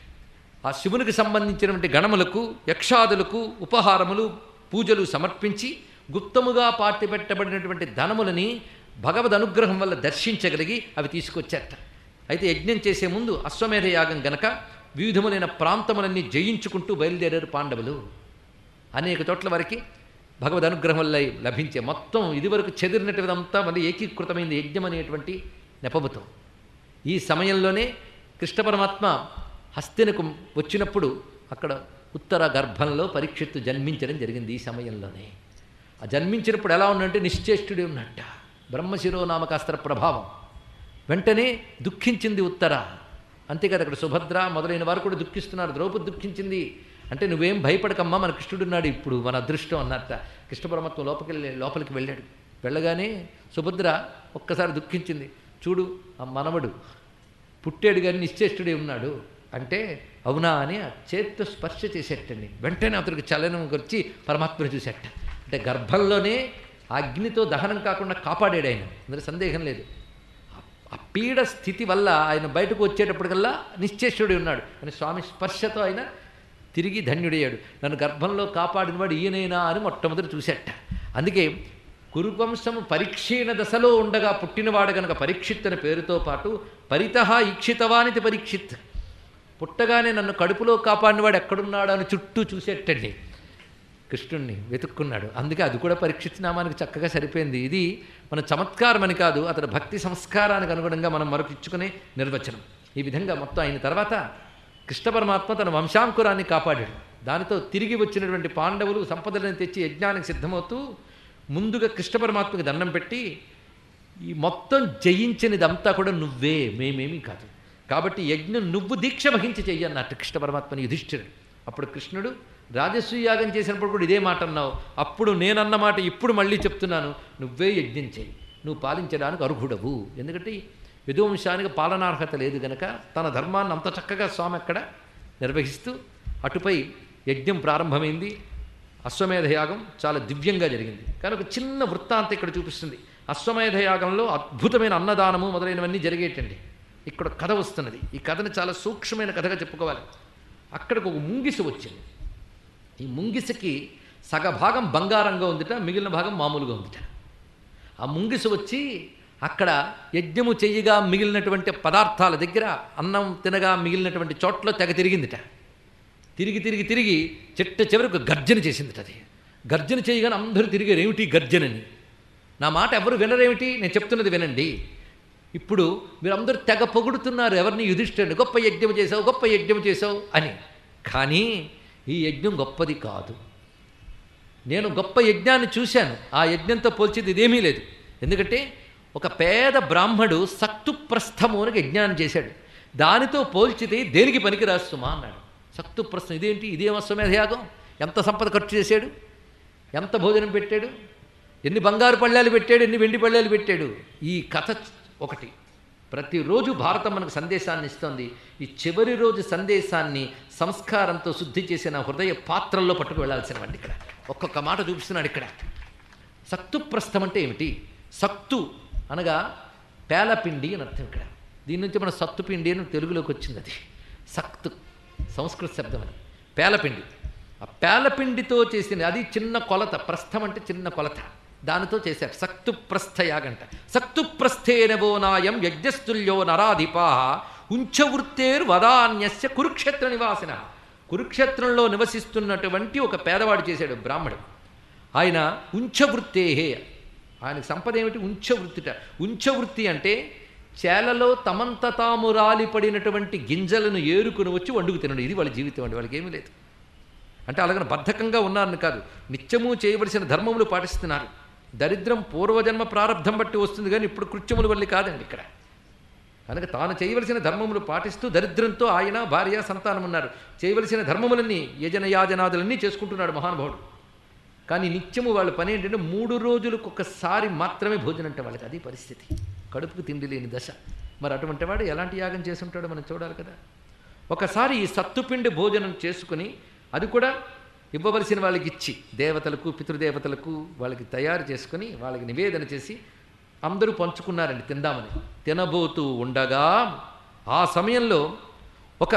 Speaker 1: ఆ శివునికి సంబంధించినటువంటి గణములకు యక్షాదులకు ఉపహారములు పూజలు సమర్పించి గుప్తముగా పాతిపెట్టబడినటువంటి ధనములని భగవద్ అనుగ్రహం వల్ల దర్శించగలిగి అవి తీసుకొచ్చారట అయితే యజ్ఞం చేసే ముందు అశ్వమేధ యాగం గనక వివిధములైన ప్రాంతములన్నీ జయించుకుంటూ బయలుదేరారు పాండవులు అనేక చోట్ల వారికి భగవద్ అనుగ్రహం వల్ల లభించే మొత్తం ఇదివరకు చెదిరినటువంటిదంతా మళ్ళీ ఏకీకృతమైంది యజ్ఞం అనేటువంటి నెపముతో ఈ సమయంలోనే కృష్ణ పరమాత్మ హస్తినకు వచ్చినప్పుడు అక్కడ ఉత్తర గర్భంలో పరీక్షిత్తు జన్మించడం జరిగింది ఈ సమయంలోనే ఆ జన్మించినప్పుడు ఎలా ఉన్నట్టే నిశ్చేష్టుడే ఉన్నట్ట బ్రహ్మశిరోనామకాస్త్ర ప్రభావం వెంటనే దుఃఖించింది ఉత్తర అంతేకాదు అక్కడ సుభద్ర మొదలైన వారు కూడా దుఃఖిస్తున్నారు ద్రౌపది దుఃఖించింది అంటే నువ్వేం భయపడకమ్మా మన కృష్ణుడున్నాడు ఇప్పుడు మన అదృష్టం అన్నట్ట కృష్ణ పరమాత్మ లోపలికి వెళ్ళి లోపలికి వెళ్ళాడు వెళ్ళగానే సుభద్ర ఒక్కసారి దుఃఖించింది చూడు ఆ మనవడు పుట్టాడు కానీ నిశ్చేష్టుడే ఉన్నాడు అంటే అవునా అని ఆ చేత్తో స్పర్శ చేసేటండి వెంటనే అతనికి చలనం వచ్చి పరమాత్మను చూసేట అంటే గర్భంలోనే ఆ అగ్నితో దహనం కాకుండా కాపాడాడు ఆయన అందులో సందేహం లేదు ఆ పీడ స్థితి వల్ల ఆయన బయటకు వచ్చేటప్పటికల్లా నిశ్చేష్యుడి ఉన్నాడు అని స్వామి స్పర్శతో ఆయన తిరిగి ధన్యుడయ్యాడు నన్ను గర్భంలో కాపాడినవాడు ఈయనైనా అని మొట్టమొదటి చూసేట అందుకే కురువంశము పరీక్షీణ దశలో ఉండగా పుట్టినవాడు గనక పరీక్షిత్ అనే పేరుతో పాటు పరిత ఈక్షితవానితి పరీక్షిత్ పుట్టగానే నన్ను కడుపులో కాపాడినవాడు ఎక్కడున్నాడు అని చుట్టూ చూసేటండి కృష్ణుణ్ణి వెతుక్కున్నాడు అందుకే అది కూడా పరీక్షిత్ నామానికి చక్కగా సరిపోయింది ఇది మన చమత్కారం అని కాదు అతని భక్తి సంస్కారానికి అనుగుణంగా మనం మరొకిచ్చుకునే నిర్వచనం ఈ విధంగా మొత్తం అయిన తర్వాత కృష్ణ పరమాత్మ తన వంశాంకురాన్ని కాపాడాడు దానితో తిరిగి వచ్చినటువంటి పాండవులు సంపదలను తెచ్చి యజ్ఞానికి సిద్ధమవుతూ ముందుగా కృష్ణ పరమాత్మకి దండం పెట్టి ఈ మొత్తం జయించినదంతా కూడా నువ్వే మేమేమీ కాదు కాబట్టి యజ్ఞం నువ్వు దీక్ష వహించి చెయ్యన్నట్టు కృష్ణ పరమాత్మని యుధిష్ఠిరుడు అప్పుడు కృష్ణుడు రాజస్వ యాగం చేసినప్పుడు కూడా ఇదే మాట అన్నావు అప్పుడు నేనన్న మాట ఇప్పుడు మళ్ళీ చెప్తున్నాను నువ్వే యజ్ఞం చేయి నువ్వు పాలించడానికి అర్హుడవు ఎందుకంటే యదువంశానికి పాలనార్హత లేదు గనక తన ధర్మాన్ని అంత చక్కగా స్వామి అక్కడ నిర్వహిస్తూ అటుపై యజ్ఞం ప్రారంభమైంది అశ్వమేధ యాగం చాలా దివ్యంగా జరిగింది కానీ ఒక చిన్న వృత్తాంతం ఇక్కడ చూపిస్తుంది అశ్వమేధ యాగంలో అద్భుతమైన అన్నదానము మొదలైనవన్నీ జరిగేటండి ఇక్కడ కథ వస్తున్నది ఈ కథను చాలా సూక్ష్మమైన కథగా చెప్పుకోవాలి అక్కడికి ఒక ముంగిసు వచ్చింది ఈ ముంగిసకి సగభాగం బంగారంగా ఉందిట మిగిలిన భాగం మామూలుగా ఉందిట ఆ ముంగిసు వచ్చి అక్కడ యజ్ఞము చెయ్యగా మిగిలినటువంటి పదార్థాల దగ్గర అన్నం తినగా మిగిలినటువంటి చోట్ల తెగ తిరిగిందిట తిరిగి తిరిగి తిరిగి చిట్ట చివరికి గర్జన చేసిందిట అది గర్జన చేయగానే అందరూ తిరిగారు ఏమిటి గర్జనని నా మాట ఎవరు వినరేమిటి నేను చెప్తున్నది వినండి ఇప్పుడు మీరందరూ తెగ పొగుడుతున్నారు ఎవరిని యుధిష్ఠిరుని గొప్ప యజ్ఞం చేసావు గొప్ప యజ్ఞం చేసావు అని కానీ ఈ యజ్ఞం గొప్పది కాదు నేను గొప్ప యజ్ఞాన్ని చూశాను ఆ యజ్ఞంతో పోల్చేది ఇదేమీ లేదు ఎందుకంటే ఒక పేద బ్రాహ్మడు సక్తుప్రస్థము అని యజ్ఞాన్ని చేశాడు దానితో పోల్చితే దేనికి పనికిరాదు సుమా అన్నాడు సక్తుప్రస్థం ఇదేంటి ఇదేం అశ్వమేధయాగం ఎంత సంపద ఖర్చు చేశాడు ఎంత భోజనం పెట్టాడు ఎన్ని బంగారు పళ్ళాలు పెట్టాడు ఎన్ని వెండి పళ్ళాలు పెట్టాడు ఈ కథ ఒకటి ప్రతిరోజు భారతం మనకు సందేశాన్ని ఇస్తుంది ఈ చివరి రోజు సందేశాన్ని సంస్కారంతో శుద్ధి చేసిన హృదయ పాత్రల్లో పట్టుకు వెళ్ళాల్సినవండి ఇక్కడ ఒక్కొక్క మాట చూపిస్తున్నాడు ఇక్కడ సక్తుప్రస్థం అంటే ఏమిటి సక్తు అనగా పేలపిండి అని అర్థం ఇక్కడ దీని నుంచి మన సత్తుపిండి అని తెలుగులోకి వచ్చింది అది సక్తు సంస్కృత శబ్దం అని పేలపిండి ఆ పేలపిండితో చేసిన అది చిన్న కొలత ప్రస్థం అంటే చిన్న కొలత దానితో చేశారు సక్తు ప్రస్థ యాగంట సక్తు ప్రస్థేనవో నాయం యజ్ఞస్తుల్యో నరాధిపా ఉంచవృత్తేరు వదాన్యస్య కురుక్షేత్ర నివాసిన కురుక్షేత్రంలో నివసిస్తున్నటువంటి ఒక పేదవాడు చేశాడు బ్రాహ్మడు ఆయన ఉంచవృత్తేహే ఆయనకు సంపద ఏమిటి ఉంచవృత్తిట ఉంచవృత్తి అంటే చేలలో తమంత తాము రాలిపడినటువంటి గింజలను ఏరుకుని వచ్చి వండుకు తినడం ఇది వాళ్ళ జీవితం అండి వాళ్ళకి ఏమీ లేదు అంటే అలాగని బద్ధకంగా ఉన్నారని కాదు నిత్యము చేయవలసిన ధర్మములు పాటిస్తున్నారు దరిద్రం పూర్వజన్మ ప్రారంధం బట్టి వస్తుంది కానీ ఇప్పుడు కృత్యముల వల్ల కాదండి ఇక్కడ కనుక తాను చేయవలసిన ధర్మములు పాటిస్తూ దరిద్రంతో ఆయన భార్య సంతానం ఉన్నారు చేయవలసిన ధర్మములన్నీ యజన యాజనాదులన్నీ చేసుకుంటున్నాడు మహానుభావుడు కానీ నిత్యము వాళ్ళ పని ఏంటంటే మూడు రోజులకు ఒకసారి మాత్రమే భోజనం అంటే వాళ్ళకి అది పరిస్థితి కడుపుకు తిండి లేని దశ మరి అటువంటి వాడు ఎలాంటి యాగం చేసి ఉంటాడో మనం చూడాలి కదా ఒకసారి ఈ సత్తుపిండి భోజనం చేసుకుని అది కూడా ఇవ్వవలసిన వాళ్ళకి ఇచ్చి దేవతలకు పితృదేవతలకు వాళ్ళకి తయారు చేసుకుని వాళ్ళకి నివేదన చేసి అందరూ పంచుకున్నారండి తిందామని తినబోతూ ఉండగా ఆ సమయంలో ఒక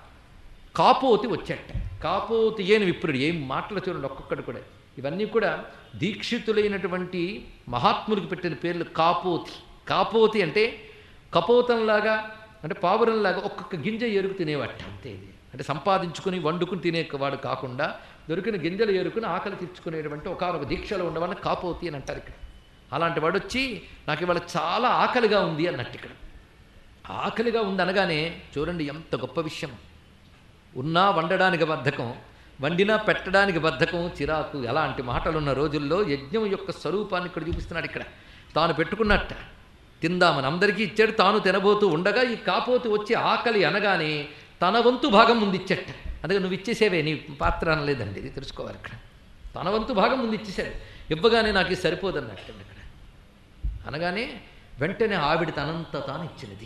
Speaker 1: కాపోతి వచ్చాట కాపోతి ఏని విప్రుడు ఏం మాటలు చూడండి ఒక్కొక్కటి కూడా ఇవన్నీ కూడా దీక్షితులైనటువంటి మహాత్ములకు పెట్టిన పేర్లు కాపోతి కాపోతి అంటే కపోతంలాగా అంటే పావురంలాగా ఒక్కొక్క గింజ ఎరుకు తినేవాట అంతే ఇది అంటే సంపాదించుకుని వండుకుని తినేవాడు కాకుండా దొరికిన గింజలు ఏరుకుని ఆకలి తీర్చుకునేటువంటి ఒకనొక దీక్షలో ఉండవన్న కాపోతి అని అంటారు ఇక్కడ అలాంటి వాడు వచ్చి నాకు ఇవాళ చాలా ఆకలిగా ఉంది అన్నట్టు ఇక్కడ ఆకలిగా ఉంది అనగానే చూడండి ఎంత గొప్ప విషయం ఉన్నా వండడానికి బద్ధకం వండినా పెట్టడానికి బద్ధకం చిరాకు ఎలాంటి మాటలున్న రోజుల్లో యజ్ఞం యొక్క స్వరూపాన్ని ఇక్కడ చూపిస్తున్నాడు ఇక్కడ తాను పెట్టుకున్నట్ట తిందామని అందరికీ ఇచ్చాడు తాను తినబోతూ ఉండగా ఈ కాపోతి వచ్చి ఆకలి అనగానే తన వంతు భాగం ముందు ఇచ్చట అందుకే నువ్వు ఇచ్చేసేవే నీ పాత్ర అనలేదండి ఇది తెలుసుకోవాలి ఇక్కడ తన వంతు భాగం ముందు ఇచ్చేసాడు ఇవ్వగానే నాకు ఇది సరిపోదన్నట్టు ఇక్కడ అనగానే వెంటనే ఆవిడ తనంత తాను ఇచ్చినది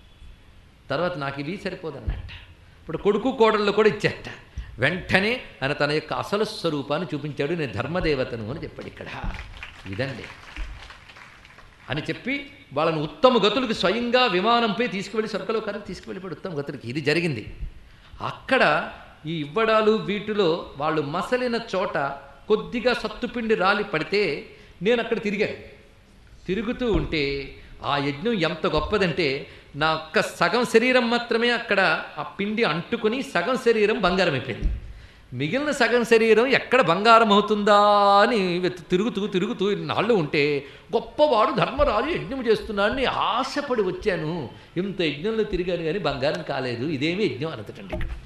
Speaker 1: తర్వాత నాకు ఇవి సరిపోదన్నట్ట ఇప్పుడు కొడుకు కోడళ్ళు కూడా ఇచ్చేట వెంటనే ఆయన తన యొక్క అసలు స్వరూపాన్ని చూపించాడు నేను ధర్మదేవతను అని చెప్పాడు ఇక్కడ ఇదండి అని చెప్పి వాళ్ళని ఉత్తమ గతులకు స్వయంగా విమానంపై తీసుకువెళ్ళి స్వర్గలోకానికి తీసుకువెళ్ళిపోయాడు ఉత్తమ గతులకి ఇది జరిగింది అక్కడ ఈ ఇవ్వడాలు వీటిలో వాళ్ళు మసలిన చోట కొద్దిగా సత్తుపిండి రాలి పడితే నేను అక్కడ తిరిగాను తిరుగుతూ ఉంటే ఆ యజ్ఞం ఎంత గొప్పదంటే నా ఒక్క సగం శరీరం మాత్రమే అక్కడ ఆ పిండి అంటుకుని సగం శరీరం బంగారం అయిపోయింది మిగిలిన సగం శరీరం ఎక్కడ బంగారం అవుతుందా అని వెతు తిరుగుతూ తిరుగుతూ నాళ్ళు ఉంటే గొప్పవాడు ధర్మరాజు యజ్ఞం చేస్తున్నాడని ఆశపడి వచ్చాను ఇంత యజ్ఞంలో తిరిగాను కానీ బంగారం కాలేదు ఇదేమి యజ్ఞం అనతటండి ఇక్కడ